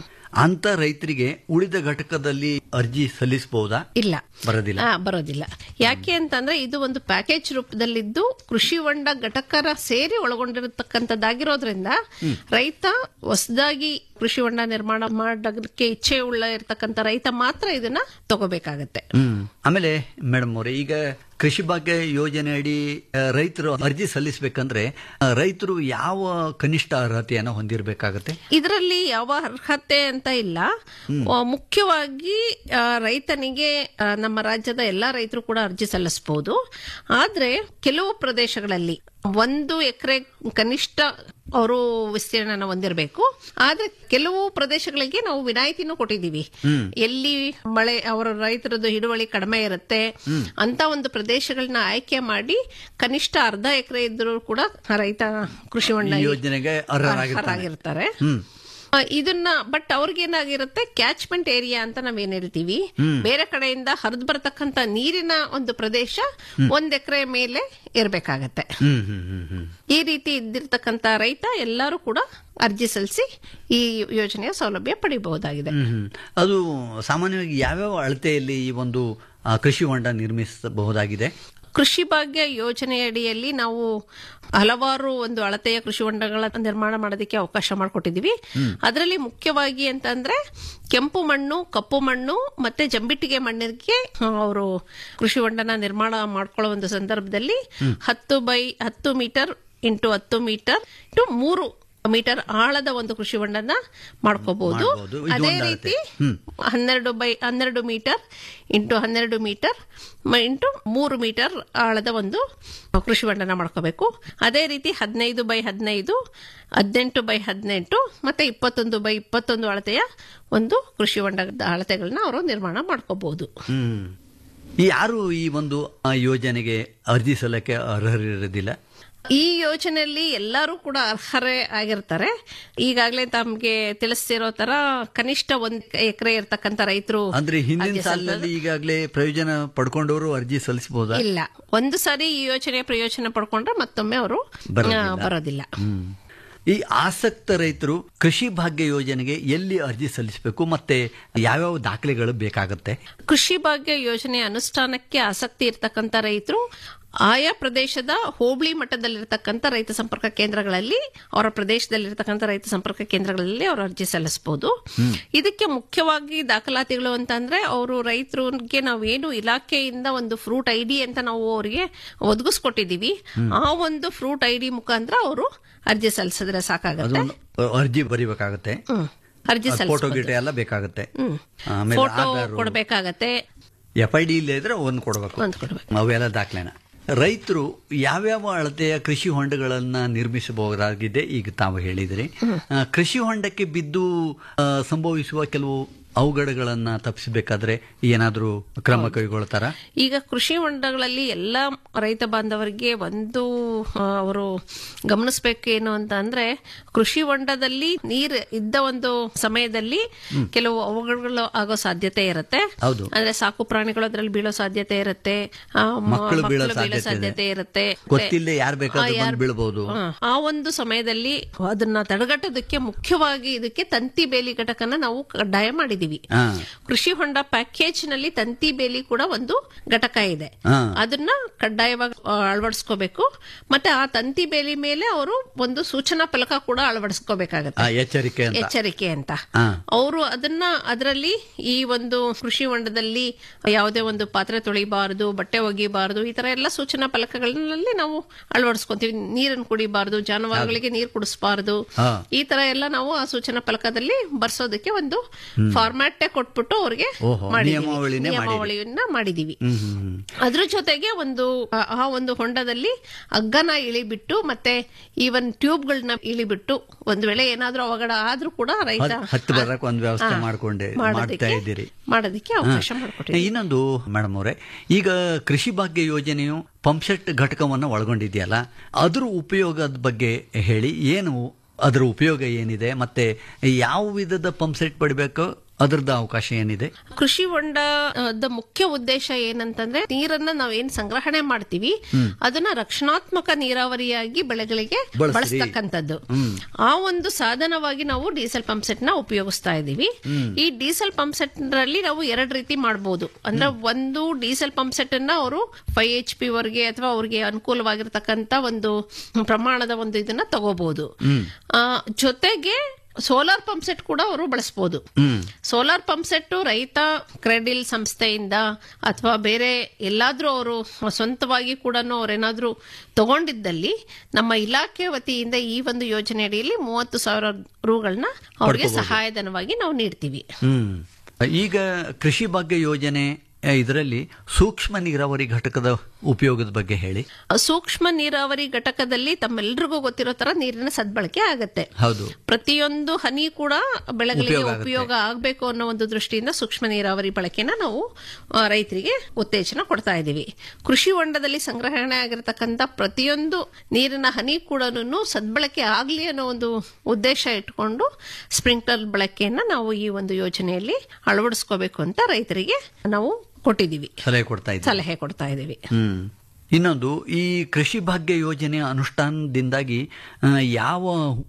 E: ಅಂತ ರೈತರಿಗೆ ಉಳಿದ ಘಟಕದಲ್ಲಿ ಅರ್ಜಿ ಸಲ್ಲಿಸಬಹುದಾ
F: ಇಲ್ಲ
E: ಬರೋದಿಲ್ಲ
F: ಆ, ಬರೋದಿಲ್ಲ ಯಾಕೆ ಅಂತಂದ್ರೆ ಇದು ಒಂದು ಪ್ಯಾಕೇಜ್ ರೂಪದಲ್ಲಿದ್ದು ಕೃಷಿ ಹೊಂಡ ಘಟಕರ ಸೇರಿ ಒಳಗೊಂಡಿರತಕ್ಕಂಥದ್ದಾಗಿರೋದ್ರಿಂದ ರೈತ ಹೊಸದಾಗಿ ಕೃಷಿ ಹೊಂಡ ನಿರ್ಮಾಣ ಮಾಡೋದಕ್ಕೆ ಇಚ್ಛೆ ಉಳ್ಳ ಇರತಕ್ಕಂಥ ರೈತ ಮಾತ್ರ ಇದನ್ನ ತಗೋಬೇಕಾಗತ್ತೆ
E: ಹ್ಮ್ ಆಮೇಲೆ ಮೇಡಮ್ ಅವರೇ ಈಗ ಕೃಷಿ ಭಾಗ್ಯ ಯೋಜನೆ ಅಡಿ ಆ, ರೈತರು ಅರ್ಜಿ ಸಲ್ಲಿಸಬೇಕಂದ್ರೆ ಆ, ರೈತರು ಯಾವ ಕನಿಷ್ಠ ಅರ್ಹತೆಯನ್ನು ಹೊಂದಿರಬೇಕಾಗತ್ತೆ
F: ಇದರಲ್ಲಿ ಯಾವ ಅರ್ಹತೆ ಅಂತ ಇಲ್ಲ ಆ, ಮುಖ್ಯವಾಗಿ ಆ, ರೈತನಿಗೆ ಆ, ನಮ್ಮ ರಾಜ್ಯದ ಎಲ್ಲಾ ರೈತರು ಕೂಡ ಅರ್ಜಿ ಸಲ್ಲಿಸಬಹುದು ಆದ್ರೆ ಕೆಲವು ಪ್ರದೇಶಗಳಲ್ಲಿ ಒಂದು ಎಕರೆ ಕನಿಷ್ಠ ಅವರು ವಿಸ್ತೀರ್ಣನ ಹೊಂದಿರಬೇಕು ಆದ್ರೆ ಕೆಲವು ಪ್ರದೇಶಗಳಿಗೆ ನಾವು ವಿನಾಯಿತಿನೂ ಕೊಟ್ಟಿದ್ದೀವಿ ಎಲ್ಲಿ ಮಳೆ ಅವರ ರೈತರದ್ದು ಹಿಡುವಳಿ ಕಡಿಮೆ ಇರುತ್ತೆ ಅಂತ ಒಂದು ಪ್ರದೇಶಗಳನ್ನ ಆಯ್ಕೆ ಮಾಡಿ ಕನಿಷ್ಠ ಅರ್ಧ ಎಕರೆ ಇದ್ರೂ ಕೂಡ ರೈತ ಕೃಷಿ ಹೊಂಡ
E: ಈ ಯೋಜನೆಗೆ ಅರ್ಹರಾಗಿರ್ತಾನೆ.
F: ಅರ್ಹರಾಗಿರ್ತಾರೆ
E: ಹ್ಮ್
F: ಆ, ಇದನ್ನ ಬಟ್ ಅವ್ರಿಗೇನಾಗಿರುತ್ತೆ ಕ್ಯಾಚ್ಮೆಂಟ್ ಏರಿಯಾ ಅಂತ ನಾವೇನ್ ಹೇಳ್ತೀವಿ ಬೇರೆ ಕಡೆಯಿಂದ ಹರಿದು ಬರತಕ್ಕಂತ ನೀರಿನ ಒಂದು ಪ್ರದೇಶ ಒಂದ್ ಎಕರೆ ಮೇಲೆ ಇರ್ಬೇಕಾಗತ್ತೆ
E: ಹ್ಮ್ ಹ್ಮ್ ಹ್ಮ್ ಹ್ಮ್
F: ಈ ರೀತಿ ಇದ್ದಿರ್ತಕ್ಕಂತ ರೈತ ಎಲ್ಲರೂ ಕೂಡ ಅರ್ಜಿ ಸಲ್ಲಿಸಿ ಈ ಯೋಜನೆಯ ಸೌಲಭ್ಯ ಪಡಿಬಹುದಾಗಿದೆ
E: ಹ್ಮ್, ಹ್ಮ್. ಅದು ಸಾಮಾನ್ಯವಾಗಿ ಯಾವ್ಯಾವ ಅಳತೆಯಲ್ಲಿ ಈ ಒಂದು ಆ, ಕೃಷಿ ಹೊಂಡ ನಿರ್ಮಿಸಬಹುದಾಗಿದೆ
F: ಕೃಷಿ ಭಾಗ್ಯ ಯೋಜನೆಯಡಿಯಲ್ಲಿ ನಾವು ಹಲವಾರು ಒಂದು ಅಳತೆಯ ಕೃಷಿ ಹೊಂಡಗಳ ನಿರ್ಮಾಣ ಮಾಡೋದಕ್ಕೆ ಅವಕಾಶ ಮಾಡಿಕೊಟ್ಟಿದ್ದೀವಿ ಅದರಲ್ಲಿ ಮುಖ್ಯವಾಗಿ ಅಂತಂದ್ರೆ ಕೆಂಪು ಮಣ್ಣು ಕಪ್ಪು ಮಣ್ಣು ಮತ್ತೆ ಜಂಬಿಟ್ಟಿಗೆ ಮಣ್ಣಿಗೆ ಅವರು ಕೃಷಿ ಹೊಂಡನ ನಿರ್ಮಾಣ ಮಾಡ್ಕೊಳ್ಳೋ ಒಂದು ಸಂದರ್ಭದಲ್ಲಿ ಹತ್ತು ಬೈ ಹತ್ತು ಮೀಟರ್ ಇಂಟು ಹತ್ತು ಮೀಟರ್ ಇಂಟು ಮೂರು ಮೀಟರ್ ಆಳದ ಒಂದು ಕೃಷಿ ಹೊಂಡನ ಮಾಡ್ಕೋಬಹುದು
E: ಮಾಡ್ಬೋದು. ಇದು
F: ಅದೇ
E: ಒಂದು
F: ರೀತಿ
E: ಅಳತೆ.
F: ಹನ್ನೆರಡು ಬೈ ಹನ್ನೆರಡು ಮೀಟರ್ ಇಂಟು ಹನ್ನೆರಡು ಮೀಟರ್ ಮ- ಇಂಟು ಮೂರು ಮೀಟರ್ ಆಳದ ಒಂದು ಕೃಷಿ ಹೊಂಡನ ಮಾಡ್ಕೋಬೇಕು ಅದೇ ರೀತಿ ಹದಿನೈದು ಬೈ ಹದಿನೈದು ಹದಿನೆಂಟು ಬೈ ಹದಿನೆಂಟು ಮತ್ತೆ ಇಪ್ಪತ್ತೊಂದು ಬೈ ಇಪ್ಪತ್ತೊಂದು ಅಳತೆಯ ಒಂದು ಕೃಷಿ ಹೊಂಡದ ಅಳತೆಗಳನ್ನ ಅವರು ನಿರ್ಮಾಣ ಮಾಡ್ಕೋಬಹುದು
E: ಹ್ಮ್ ಈ ಯಾರು ಈ ಒಂದು ಆ, ಯೋಜನೆಗೆ ಅರ್ಜಿ ಸಲ್ಲಕ್ಕೆ ಅರ್ಹರಿರೋದಿಲ್ಲ
F: ಈ ಯೋಜನೆಯಲ್ಲಿ ಎಲ್ಲರೂ ಕೂಡ ಅರ್ಹರೇ ಆಗಿರ್ತಾರೆ ಈಗಾಗಲೇ ತಮ್ಗೆ ತಿಳಿಸ್ತಿರೋ ತರ ಕನಿಷ್ಠ ಒಂದ್ ಎಕರೆ ಇರ್ತಕ್ಕಂಥ ರೈತರು
E: ಅಂದ್ರೆ ಹಿಂದಿನ
F: ಅರ್ಜಿ
E: ಸಾಲಿನಲ್ಲಿ ಈಗಾಗಲೇ ಪ್ರಯೋಜನ ಪಡ್ಕೊಂಡವರು ಅರ್ಜಿ ಸಲ್ಲಿಸಬಹುದಾ
F: ಇಲ್ಲ ಒಂದು ಸಾರಿ ಈ ಯೋಜನೆಯ ಪ್ರಯೋಜನ ಪಡ್ಕೊಂಡ್ರೆ ಮತ್ತೊಮ್ಮೆ ಅವರು
E: ಬರೋದಿಲ್ಲ.
F: ಆ, ಬರೋದಿಲ್ಲ
E: ಹ್ಮ್ ಈ ಆಸಕ್ತ ರೈತರು ಕೃಷಿ ಭಾಗ್ಯ ಯೋಜನೆಗೆ ಎಲ್ಲಿ ಅರ್ಜಿ ಸಲ್ಲಿಸಬೇಕು ಮತ್ತೆ ಯಾವ್ಯಾವ ದಾಖಲೆಗಳು ಬೇಕಾಗುತ್ತೆ
F: ಕೃಷಿ ಭಾಗ್ಯ ಯೋಜನೆ ಅನುಷ್ಠಾನಕ್ಕೆ ಆಸಕ್ತಿ ಇರ್ತಕ್ಕಂಥ ರೈತರು ಆಯಾ ಪ್ರದೇಶದ ಹೋಬಳಿ ಮಟ್ಟದಲ್ಲಿರ್ತಕ್ಕಂಥ ರೈತ ಸಂಪರ್ಕ ಕೇಂದ್ರಗಳಲ್ಲಿ ಅವರ ಪ್ರದೇಶದಲ್ಲಿರ್ತಕ್ಕಂಥ ರೈತ ಸಂಪರ್ಕ ಕೇಂದ್ರಗಳಲ್ಲಿ ಅವರು ಅರ್ಜಿ ಸಲ್ಲಿಸಬಹುದು ಇದಕ್ಕೆ ಮುಖ್ಯವಾಗಿ ದಾಖಲಾತಿಗಳು ಅಂತಂದ್ರೆ ಅವರು ರೈತರಿಗೆ ನಾವೇನು ಇಲಾಖೆಯಿಂದ ಒಂದು ಫ್ರೂಟ್ ಐ ಡಿ ಅಂತ ನಾವು ಅವರಿಗೆ ಒದಗಿಸ್ಕೊಟ್ಟಿದೀವಿ ಆ ಒಂದು ಫ್ರೂಟ್ ಐ ಡಿ ಮುಖಾಂತರ ಅವರು ಅರ್ಜಿ ಸಲ್ಲಿಸಿದ್ರೆ
E: ಅದು
F: ಸಾಕಾಗುತ್ತೆ
E: ಅರ್ಜಿ ಬರಿಬೇಕಾಗತ್ತೆ
F: ಹ್ಮ್. ಅರ್ಜಿ
E: ಫೋಟೋ
F: ಸಲ್ಲಿಸಬಹುದು
E: ಗಿಟ ಎಲ್ಲ ಬೇಕಾಗತ್ತೆ
F: ಹ್ಮ್.
E: ಆಮೇಲೆ
F: ಫೋಟೋ
E: ಆಧಾರ್
F: ಕೊಡ್ಬೇಕಾಗತ್ತೆ
E: ಎಫ್ ಐ ಡಿ ಇಲ್ಲ ಇದ್ರೆ ಒಂದು ಕೊಡಬೇಕು
F: ಒಂದ್ ಕೊಡ್ಬೇಕು
E: ಅವೆಲ್ಲ ದಾಖಲೆನ ರೈತರು ಯಾವ್ಯಾವ ಅಳತೆಯ ಕೃಷಿ ಹೊಂಡಗಳನ್ನ ನಿರ್ಮಿಸಬಹುದಾಗಿದೆ ಈಗ ತಾವು ಹೇಳಿದ್ರಿ ಆ, ಕೃಷಿ ಹೊಂಡಕ್ಕೆ ಬಿದ್ದು ಆ, ಸಂಭವಿಸುವ ಕೆಲವು ಅವಘಡಗಳನ್ನ ತಪ್ಪಿಸಬೇಕಾದ್ರೆ ಏನಾದರೂ ಕ್ರಮ ಕೈಗೊಳ್ತಾರ
F: ಈಗ ಕೃಷಿ ಹೊಂಡಗಳಲ್ಲಿ ಎಲ್ಲ ರೈತ ಬಾಂಧವರಿಗೆ ಒಂದು ಆ, ಅವರು ಗಮನಿಸಬೇಕೇನು ಅಂತ ಅಂದ್ರೆ ಕೃಷಿ ಹೊಂಡದಲ್ಲಿ ನೀರು ಇದ್ದ ಒಂದು ಸಮಯದಲ್ಲಿ ಕೆಲವು ಅವಘಡಗಳು ಆಗೋ ಸಾಧ್ಯತೆ ಇರುತ್ತೆ
E: ಹೌದು.
F: ಅಂದ್ರೆ ಸಾಕು ಪ್ರಾಣಿಗಳು ಅದ್ರಲ್ಲಿ ಬೀಳೋ ಸಾಧ್ಯತೆ ಇರುತ್ತೆ ಆ, ಮ-
E: ಮಕ್ಕಳು ಬೀಳೋ ಸಾಧ್ಯತೆ ಇದೆ.
F: ಸಾಧ್ಯತೆ ಇರುತ್ತೆ
E: ಗೊತ್ತಿಲ್ಲದೆ ಯಾರು ಬೇಕಾದ್ರೂ
F: ಆ, ಯಾರ್-
E: ಬಂದು ಬೀಳ್ಬೋದು.
F: ಹಾ. ಆ ಒಂದು ಸಮಯದಲ್ಲಿ ಅದನ್ನ ತಡೆಗಟ್ಟೋದಕ್ಕೆ ಮುಖ್ಯವಾಗಿ ಇದಕ್ಕೆ ತಂತಿ ಬೇಲಿ ಘಟಕನ ನಾವು ಕಡ್ಡಾಯ ಮಾಡಿದೀವಿ
E: ಹಾ.
F: ಕೃಷಿ ಹೊಂಡ ಪ್ಯಾಕೇಜ್ ನಲ್ಲಿ ತಂತಿ ಬೇಲಿ ಕೂಡ ಒಂದು ಘಟಕ ಇದೆ
E: ಹಾ.
F: ಅದನ್ನ ಕಡ್ಡಾಯವಾಗಿ ಆ, ಅಳವಡಿಸ್ಕೋಬೇಕು ಮತ್ತೆ ಆ ತಂತಿ ಬೇಲಿ ಮೇಲೆ ಅವರು ಒಂದು ಸೂಚನಾ ಫಲಕ ಕೂಡ ಅಳವಡಿಸ್ಕೋಬೇಕಾಗತ್ತೆ
E: ಆ, ಎಚ್ಚರಿಕೆ ಅಂತ
F: ಎಚ್ಚರಿಕೆ ಅಂತ
E: ಹಾ.
F: ಅವರು ಅದನ್ನ ಅದರಲ್ಲಿ ಈ ಒಂದು ಕೃಷಿ ಹೊಂಡದಲ್ಲಿ ಯಾವುದೇ ಒಂದು ಪಾತ್ರೆ ತೊಳಿಬಾರದು ಬಟ್ಟೆ ಒಗಿಬಾರದು ಈ ತರ ಎಲ್ಲ ಸೂಚನಾ ಫಲಕಗಳಲ್ಲಿ ನಾವು ಅಳವಡಿಸ್ಕೊಂತೀವಿ ನೀರನ್ನು ಕುಡಿಬಾರದು ಜಾನುವಾರುಗಳಿಗೆ ನೀರು ಕುಡಿಸಬಾರದು
E: ಹಾ.
F: ಈ ತರ ಎಲ್ಲ ನಾವು ಆ ಸೂಚನಾ ಫಲಕದಲ್ಲಿ ಬರ್ಸೋದಕ್ಕೆ ಒಂದು ಫಾರ್ಮ್ ಫಾರ್ಮ್ಯಾಟೇ ಕೊಟ್ಬಿಟ್ಟು ಅವ್ರಿಗೆ
E: ಓಹೋ,
F: ಮಾಡಿದೀವಿ.
E: ನಿಯಮಾವಳಿನೇ ಮಾಡಿರಿ.
F: ನಿಯಮಾವಳಿಯನ್ನ ಮಾಡಿದೀವಿ
E: ಹ್ಮ್ ಹ್ಮ್ ಹ್ಮ್
F: ಅದ್ರ ಜೊತೆಗೆ ಒಂದು ಆ- ಆ ಒಂದು ಹೊಂಡದಲ್ಲಿ ಹಗ್ಗನ ಇಳಿಬಿಟ್ಟು ಮತ್ತೆ ಈವನ್ ಟ್ಯೂಬ್ಗಳನ್ನ ಇಳಿಬಿಟ್ಟು ಒಂದ್ ವೇಳೆ ಏನಾದ್ರೂ ಅವಘಡ ಆದ್ರೂ ಕೂಡ ರೈತ
E: ಹತ್- ಹತ್ತು ಬರಕ್ ಒಂದ್ ವ್ಯವಸ್ಥೆ
F: ಹಾ,
E: ಮಾಡ್ಕೊಂಡೆ
F: ಮಾಡೋದಕ್ಕೆ-
E: ಮಾಡ್ತಾ ಇದ್ದೀರಿ
F: ಮಾಡೋದಕ್ಕೆ ಅವಕಾಶ ಮಾಡಿಕೊಟ್ಟಿದ್ದೀವಿ
E: ಇನ್ನೊಂದು ಮೇಡಮ್ ಅವರೇ ಈಗ ಕೃಷಿ ಭಾಗ್ಯ ಯೋಜನೆಯು ಪಂಪ್ಸೆಟ್ ಘಟಕವನ್ನು ಒಳಗೊಂಡಿದೆಯಲ್ಲ ಅದ್ರ ಉಪಯೋಗದ ಬಗ್ಗೆ ಹೇಳಿ ಏನು ಅದರ ಉಪಯೋಗ ಏನಿದೆ ಮತ್ತೆ ಯಾವ ವಿಧದ ಪಂಪ್ಸೆಟ್ ಪಡಿಬೇಕು ಅದರದ್ದು ಅವಕಾಶ ಏನಿದೆ
F: ಕೃಷಿ ಹೊಂಡದ ಮುಖ್ಯ ಉದ್ದೇಶ ಏನಂತಂದ್ರೆ ನೀರನ್ನ ನಾವ್ ಏನ್ ಸಂಗ್ರಹಣೆ ಮಾಡ್ತೀವಿ ಅದನ್ನ ರಕ್ಷಣಾತ್ಮಕ ನೀರಾವರಿಯಾಗಿ ಬೆಳೆಗಳಿಗೆ
E: ಬಳಸ್ರಿ.
F: ಬಳಸ್ತಕ್ಕಂಥದ್ದು ಆ ಒಂದು ಸಾಧನವಾಗಿ ನಾವು ಡೀಸೆಲ್ ಪಂಪ್ ಸೆಟ್ ನ ಉಪಯೋಗಿಸ್ತಾ ಇದೀವಿ ಈ ಡೀಸೆಲ್ ಪಂಪ್ ಸೆಟ್ ನಲ್ಲಿ ನಾವು ಎರಡ್ ರೀತಿ ಮಾಡಬಹುದು ಅಂದ್ರೆ ಒಂದು ಡೀಸೆಲ್ ಪಂಪ್ ಸೆಟ್ ಅನ್ನ ಅವರು ಫೈವ್ ಎಚ್ ಪಿ ವರೆಗೆ ಅಥವಾ ಅವ್ರಿಗೆ ಅನುಕೂಲವಾಗಿರ್ತಕ್ಕಂತ ಒಂದು ಪ್ರಮಾಣದ ಒಂದು ಇದನ್ನ ತಗೋಬಹುದು ಆ, ಜೊತೆಗೆ ಸೋಲಾರ್ ಪಂಪ್ ಸೆಟ್ ಕೂಡ ಅವರು ಬಳಸಬಹುದು ಸೋಲಾರ್ ಪಂಪ್ ಸೆಟ್ ರೈತ ಕ್ರೆಡಿಲ್ ಸಂಸ್ಥೆಯಿಂದ ಅಥವಾ ಬೇರೆ ಎಲ್ಲಾದ್ರೂ ಅವರು ಸ್ವಂತವಾಗಿ ಕೂಡ ಅವ್ರೇನಾದ್ರೂ ತಗೊಂಡಿದ್ದಲ್ಲಿ ನಮ್ಮ ಇಲಾಖೆ ವತಿಯಿಂದ ಈ ಒಂದು ಯೋಜನೆ ಅಡಿಯಲ್ಲಿ ಮೂವತ್ತು ಸಾವಿರ ರೂಗಳನ್ನ ಅವ್ರಿಗೆ ಸಹಾಯಧನವಾಗಿ ನಾವು ನೀಡ್ತೀವಿ
E: ಹ್ಮ್ ಈಗ ಕೃಷಿ ಭಾಗ್ಯ ಯೋಜನೆ ಇದರಲ್ಲಿ ಸೂಕ್ಷ್ಮ ನೀರಾವರಿ ಘಟಕದ ಉಪಯೋಗದ ಬಗ್ಗೆ ಹೇಳಿ
F: ಸೂಕ್ಷ್ಮ ನೀರಾವರಿ ಘಟಕದಲ್ಲಿ ತಮ್ಮೆಲ್ರಿಗೂ ಗೊತ್ತಿರೋ ತರ ನೀರಿನ ಸದ್ಬಳಕೆ ಆಗತ್ತೆ
E: ಹೌದು
F: ಪ್ರತಿಯೊಂದು ಹನಿ ಕೂಡ ಬೆಳೆಗಳಿಗೆ
E: ಉಪಯೋಗ ಆಗುತ್ತೆ.
F: ಉಪಯೋಗ ಆಗಬೇಕು ಅನ್ನೋ ಒಂದು ದೃಷ್ಟಿಯಿಂದ ಸೂಕ್ಷ್ಮ ನೀರಾವರಿ ಬಳಕೆನ ನಾವು ಆ, ರೈತರಿಗೆ ಉತ್ತೇಜನ ಕೊಡ್ತಾ ಇದ್ದೀವಿ ಕೃಷಿ ಹೊಂಡದಲ್ಲಿ ಸಂಗ್ರಹಣೆ ಆಗಿರತಕ್ಕಂತ ಪ್ರತಿಯೊಂದು ನೀರಿನ ಹನಿ ಕೂಡ ಸದ್ಬಳಕೆ ಆಗ್ಲಿ ಅನ್ನೋ ಒಂದು ಉದ್ದೇಶ ಇಟ್ಕೊಂಡು ಸ್ಪ್ರಿಂಕ್ಲರ್ ಬಳಕೆಯನ್ನ ನಾವು ಈ ಒಂದು ಯೋಜನೆಯಲ್ಲಿ ಅಳವಡಿಸ್ಕೋಬೇಕು ಅಂತ ರೈತರಿಗೆ ನಾವು ಕೊಟ್ಟಿದ್ದೀವಿ
E: ಸಲಹೆ ಕೊಡ್ತಾ ಇದ್ದೀವಿ
F: ಸಲಹೆ ಕೊಡ್ತಾ ಇದ್ದೀವಿ
E: ಹ್ಮ್ ಇನ್ನೊಂದು ಈ ಕೃಷಿ ಭಾಗ್ಯ ಯೋಜನೆ ಅನುಷ್ಠಾನದಿಂದಾಗಿ ಆ, ಯಾವ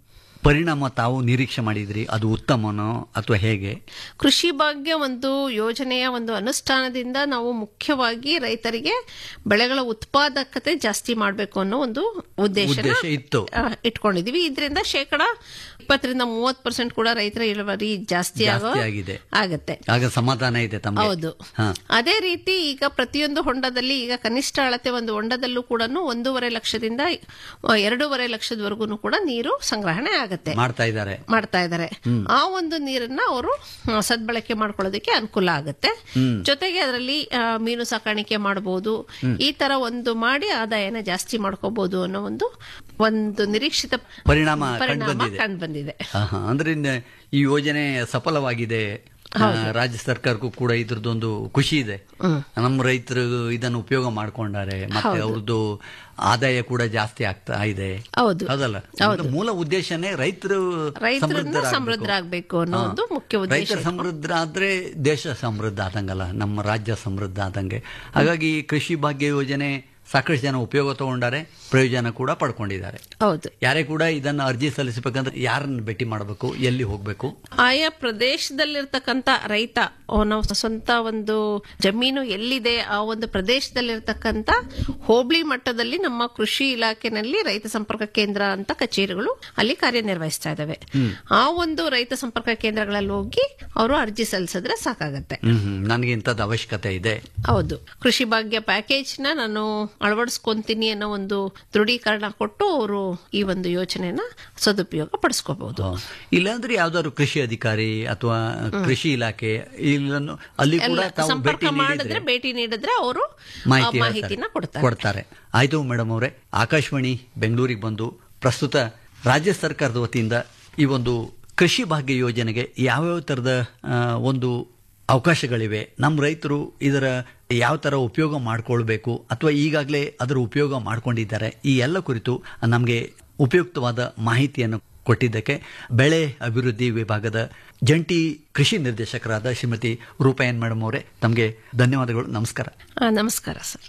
E: ಪರಿಣಾಮ ತಾವು ನಿರೀಕ್ಷೆ ಮಾಡಿದ್ರಿ ಅದು ಉತ್ತಮನೋ ಅಥವಾ ಹೇಗೆ
F: ಕೃಷಿ ಭಾಗ್ಯ ಒಂದು ಯೋಜನೆಯ ಒಂದು ಅನುಷ್ಠಾನದಿಂದ ನಾವು ಮುಖ್ಯವಾಗಿ ರೈತರಿಗೆ ಬೆಳೆಗಳ ಉತ್ಪಾದಕತೆ ಜಾಸ್ತಿ ಮಾಡಬೇಕು ಅನ್ನೋ ಒಂದು ಉದ್ದೇಶ
E: ಉದ್ದೇಶ ಇತ್ತು.
F: ಇಟ್ಕೊಂಡಿದೀವಿ ಇದರಿಂದ ಶೇಕಡ ಇಪ್ಪತ್ತರಿಂದ ಮೂವತ್ ಪರ್ಸೆಂಟ್ ಕೂಡ ರೈತರ ಇಳುವರಿ ಜಾಸ್ತಿ ಆಗೋ
E: ಜಾಸ್ತಿ ಆಗಿದೆ.
F: ಆಗತ್ತೆ
E: ಆಗ ಸಮಾಧಾನ ಇದೆ ತಮಗೆ
F: ಹೌದು
E: ಹಾ
F: ಅದೇ ರೀತಿ ಈಗ ಪ್ರತಿಯೊಂದು ಹೊಂಡದಲ್ಲಿ ಈಗ ಕನಿಷ್ಠ ಅಳತೆ ಒಂದು ಹೊಂಡದಲ್ಲೂ ಕೂಡ ಒಂದೂವರೆ ಲಕ್ಷದಿಂದ ಆ, ಎರಡೂವರೆ ಲಕ್ಷದವರೆಗೂ ಕೂಡ ನೀರು ಸಂಗ್ರಹಣೆ ಆಗತ್ತೆ
E: ಮಾಡ್ತಾ ಇದ್ದಾರೆ
F: ಮಾಡ್ತಾ ಇದ್ದಾರೆ ಆ ಒಂದು ನೀರನ್ನ ಅವರು ಆ, ಸದ್ಬಳಕೆ ಮಾಡ್ಕೊಳ್ಳೋದಕ್ಕೆ ಅನುಕೂಲ ಆಗುತ್ತೆ ಜೊತೆಗೆ ಅದರಲ್ಲಿ ಆ, ಮೀನು ಸಾಕಾಣಿಕೆ ಮಾಡಬಹುದು ಈ ತರ ಒಂದು ಮಾಡಿ ಆದಾಯನ ಜಾಸ್ತಿ ಮಾಡ್ಕೋಬಹುದು ಅನ್ನೋ ಒಂದು ಒಂದು ನಿರೀಕ್ಷಿತ
E: ಪರಿಣಾಮ
F: ಪರಿಣಾಮ
E: ಕಂಡುಬಂದಿದೆ.
F: ಕಂಡು ಬಂದಿದೆ
E: ಆಹಾ, ಅಂದ್ರೆ ಇನ್ನ ಈ ಯೋಜನೆ ಸಫಲವಾಗಿದೆ ಆ, ರಾಜ್ಯ ಸರ್ಕಾರಕ್ಕೂ ಕೂಡ ಇದ್ರದ್ದೊಂದು ಖುಷಿ ಇದೆ ನಮ್ಮ ರೈತರು ಇದನ್ನು ಉಪಯೋಗ ಮಾಡ್ಕೊಂಡಾರೆ ಮತ್ತೆ ಅವ್ರದ್ದು ಆದಾಯ ಕೂಡ ಜಾಸ್ತಿ ಆಗ್ತಾ ಇದೆ
F: ಹೌದು
E: ಹೌದಲ್ಲ ಒಂದು ಮೂಲ ಉದ್ದೇಶನೇ ರೈತರು
F: ರೈತರನ್ನ
E: ಸಮೃದ್ಧರಾಗ್ಬೇಕು.
F: ಸಮೃದ್ಧರಾಗಬೇಕು ಅನ್ನೋ
E: ಹಾ.
F: ಒಂದು ಮುಖ್ಯ ಉದ್ದೇಶ
E: ರೈತರ ಸಮೃದ್ಧ ಆದ್ರೆ ದೇಶ ಸಮೃದ್ಧ ಆದಂಗಲ್ಲ ನಮ್ಮ ರಾಜ್ಯ ಸಮೃದ್ಧ ಆದಂಗೆ ಹಾಗಾಗಿ ಕೃಷಿ ಭಾಗ್ಯ ಯೋಜನೆ ಸಾಕಷ್ಟು ಜನ ಉಪಯೋಗ ತಗೊಂಡಾರೆ ಪ್ರಯೋಜನ ಕೂಡ ಪಡ್ಕೊಂಡಿದ್ದಾರೆ
F: ಹೌದು
E: ಯಾರೇ ಕೂಡ ಇದನ್ನ ಅರ್ಜಿ ಸಲ್ಲಿಸಬೇಕಂದ್ರೆ ಯಾರನ್ನ ಭೇಟಿ ಮಾಡಬೇಕು ಎಲ್ಲಿ ಹೋಗ್ಬೇಕು
F: ಆಯಾ ಪ್ರದೇಶದಲ್ಲಿರ್ತಕ್ಕಂಥ ರೈತ ಅವನ ಸ್ವಂತ ಒಂದು ಜಮೀನು ಎಲ್ಲಿದೆ ಆ ಒಂದು ಪ್ರದೇಶದಲ್ಲಿರ್ತಕ್ಕಂಥ ಹೋಬಳಿ ಮಟ್ಟದಲ್ಲಿ ನಮ್ಮ ಕೃಷಿ ಇಲಾಖೆನಲ್ಲಿ ರೈತ ಸಂಪರ್ಕ ಕೇಂದ್ರ ಅಂತ ಕಚೇರಿಗಳು ಅಲ್ಲಿ ಕಾರ್ಯನಿರ್ವಹಿಸ್ತಾ ಇದಾವೆ ಆ ಒಂದು ರೈತ ಸಂಪರ್ಕ ಕೇಂದ್ರಗಳಲ್ಲಿ ಹೋಗಿ ಅವರು ಅರ್ಜಿ ಸಲ್ಲಿಸಿದ್ರೆ ಸಾಕಾಗತ್ತೆ
E: ಹ್ಮ್ ಹ್ಮ್ ನನಗೆ ಇಂಥದ್ದು ಅವಶ್ಯಕತೆ ಇದೆ
F: ಹೌದು ಕೃಷಿ ಭಾಗ್ಯ ಪ್ಯಾಕೇಜ್ ನ ನಾನು ಅಳವಡಿಸ್ಕೊಂತೀನಿ ಅನ್ನೋ ಒಂದು ದೃಢೀಕರಣ ಕೊಟ್ಟು ಅವರು ಈ ಒಂದು ಯೋಜನೆನ ಸದುಪಯೋಗ ಪಡಿಸ್ಕೋಬಹುದು
E: ಇಲ್ಲಾಂದ್ರೆ ಯಾವ್ದಾದ್ರು ಕೃಷಿ ಅಧಿಕಾರಿ ಅಥವಾ ಕೃಷಿ ಇಲಾಖೆ ಇಲ್ಲನ್ನು ಅಲ್ಲಿ ಕೂಡ
F: ಎಲ್ಲ
E: ತಾವು
F: ಸಂಪರ್ಕ
E: ಭೇಟಿ
F: ಮಾಡಿದ್ರೆ
E: ನೀಡಿದ್ರೆ
F: ಭೇಟಿ ನೀಡಿದ್ರೆ ಅವರು
E: ಮಾಹಿತಿ
F: ಮಾಹಿತಿನ
E: ಹೇಳ್ತಾರೆ.
F: ಕೊಡ್ತಾರೆ
E: ಕೊಡ್ತಾರೆ ಆಯ್ತು ಮೇಡಮ್ ಅವರೇ ಆಕಾಶವಾಣಿ ಬೆಂಗಳೂರಿಗೆ ಬಂದು ಪ್ರಸ್ತುತ ರಾಜ್ಯ ಸರ್ಕಾರದ ವತಿಯಿಂದ ಈ ಒಂದು ಕೃಷಿ ಭಾಗ್ಯ ಯೋಜನೆಗೆ ಯಾವ್ಯಾವ ತರದ ಆ, ಒಂದು ಅವಕಾಶಗಳಿವೆ ನಮ್ಮ ರೈತರು ಇದರ ಯಾವ ತರ ಉಪಯೋಗ ಮಾಡ್ಕೊಳ್ಬೇಕು ಅಥವಾ ಈಗಾಗಲೇ ಅದರ ಉಪಯೋಗ ಮಾಡ್ಕೊಂಡಿದ್ದಾರೆ ಈ ಎಲ್ಲ ಕುರಿತು ನಮಗೆ ಉಪಯುಕ್ತವಾದ ಮಾಹಿತಿಯನ್ನು ಕೊಟ್ಟಿದ್ದಕ್ಕೆ ಬೆಳೆ ಅಭಿವೃದ್ಧಿ ವಿಭಾಗದ ಜಂಟಿ ಕೃಷಿ ನಿರ್ದೇಶಕರಾದ ಶ್ರೀಮತಿ ರೂಪಾಯನ್ ಮೇಡಮ್ ಅವರೇ ತಮಗೆ ಧನ್ಯವಾದಗಳು ನಮಸ್ಕಾರ
F: ಆ, ನಮಸ್ಕಾರ ಸರ್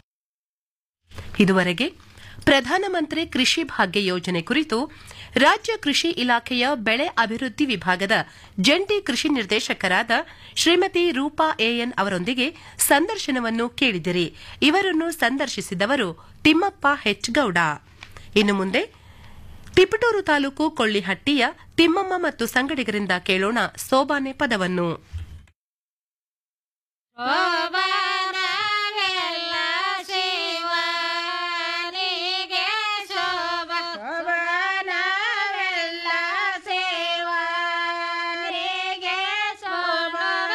C: ಇದುವರೆಗೆ ಪ್ರಧಾನಮಂತ್ರಿ ಕೃಷಿ ಭಾಗ್ಯ ಯೋಜನೆ ಕುರಿತು ರಾಜ್ಯ ಕೃಷಿ ಇಲಾಖೆಯ ಬೆಳೆ ಅಭಿವೃದ್ಧಿ ವಿಭಾಗದ ಜಂಟಿ ಕೃಷಿ ನಿರ್ದೇಶಕರಾದ ಶ್ರೀಮತಿ ರೂಪಾ ಎಎನ್ ಅವರೊಂದಿಗೆ ಸಂದರ್ಶನವನ್ನು ಕೇಳಿದಿರಿ ಇವರನ್ನು ಸಂದರ್ಶಿಸಿದವರು ತಿಮ್ಮಪ್ಪ ಹೆಚ್ ಗೌಡ ಇನ್ನು ಮುಂದೆ ತಿಪಟೂರು ತಾಲೂಕು ಕೊಳ್ಳಿಹಟ್ಟಿಯ ತಿಮ್ಮಮ್ಮ ಮತ್ತು ಸಂಗಡಿಗರಿಂದ ಕೇಳೋಣ ಸೋಬಾನೆ ಪದವನ್ನು
G: ಶೋಭನವೆಲ್ಲ ಶಿವನಿಗೆ ಶೋಭ ಶೋಭನವೆಲ್ಲ ಶಿವನಿಗೆ ಶೋಭ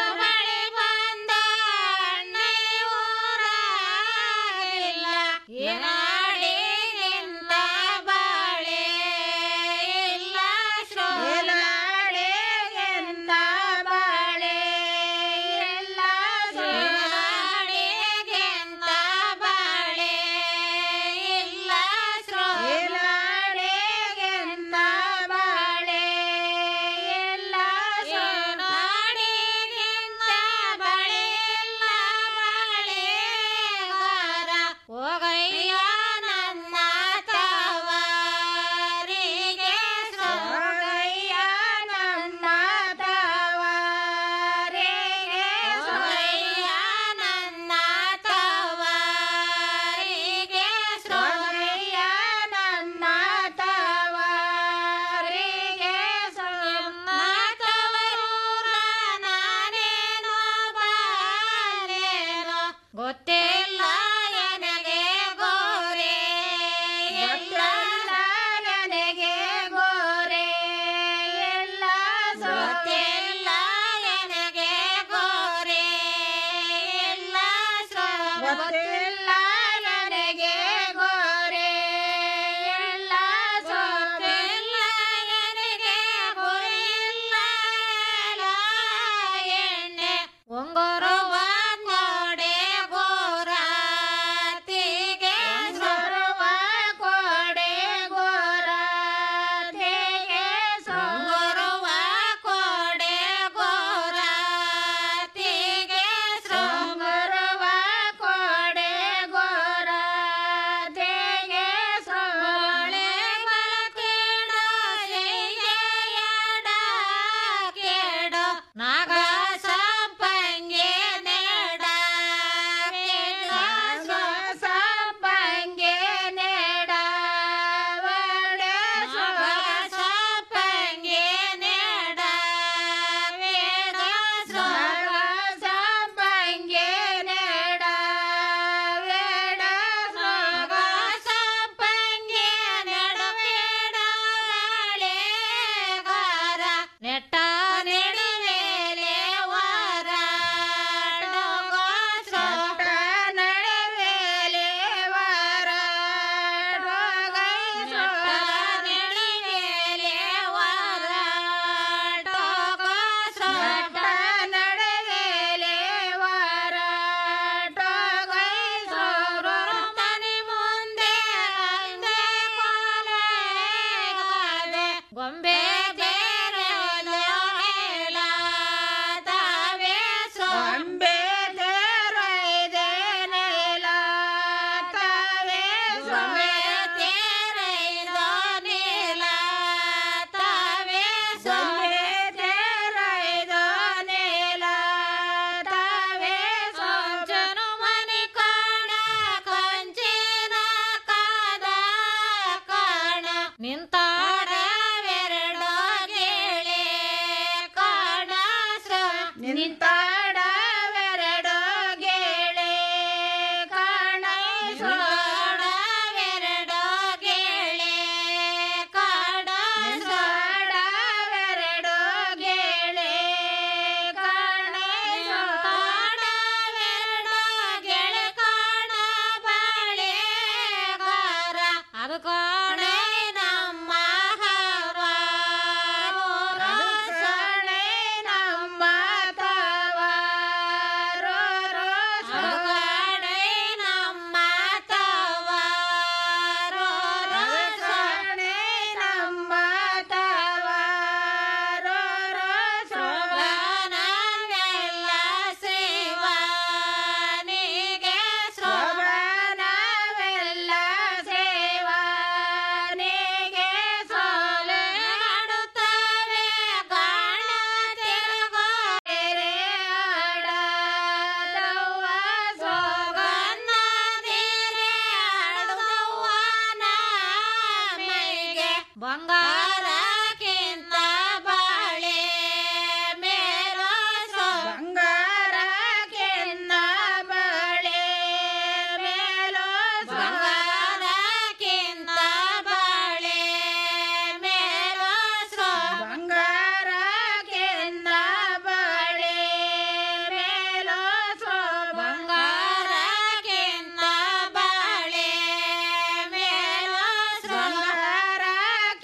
G: ನಾಡಿಗಿಂತ ಬಾಳೆ ಇಲ್ಲ ನಾಡಿಗಿಂತ ಬಾಳೆ ಇಲ್ಲ ನಾಡಿಗಿಂತ ಬಾಳೆ ಇಲ್ಲ ನಾಡಿಗಿಂತ ಬಾಳೆ ಇಲ್ಲ ನಾಡಿಗಿಂತ ಬಾಳೆ ಇಲ್ಲ ಬಾಳೆಗಾರ ಹೋಗಯ್ಯ ನನ್ನ ತವರಿಗೆ ಹೋಗಯ್ಯ ನನ್ನ ತವರಿಗೆ ಹೋಗಯ್ಯ ನನ್ನ ತವರಿಗೆ ಹೋಗಯ್ಯ ನನ್ನ ತವರಿಗೆ ತವರೂರ ನಾನೇನೋ ಬಾಲೇನೋ ಗೊತ್ತಿಲ್ಲ ನನಗೆ ಗೋರೆ ಎಲ್ಲ ನನಗೆ ಗೋರೆ ಎಲ್ಲ ಗೊತ್ತಿಲ್ಲ ನನಗೆ ಗೋರೆ ಎಲ್ಲ ಗೊತ್ತಿಲ್ಲ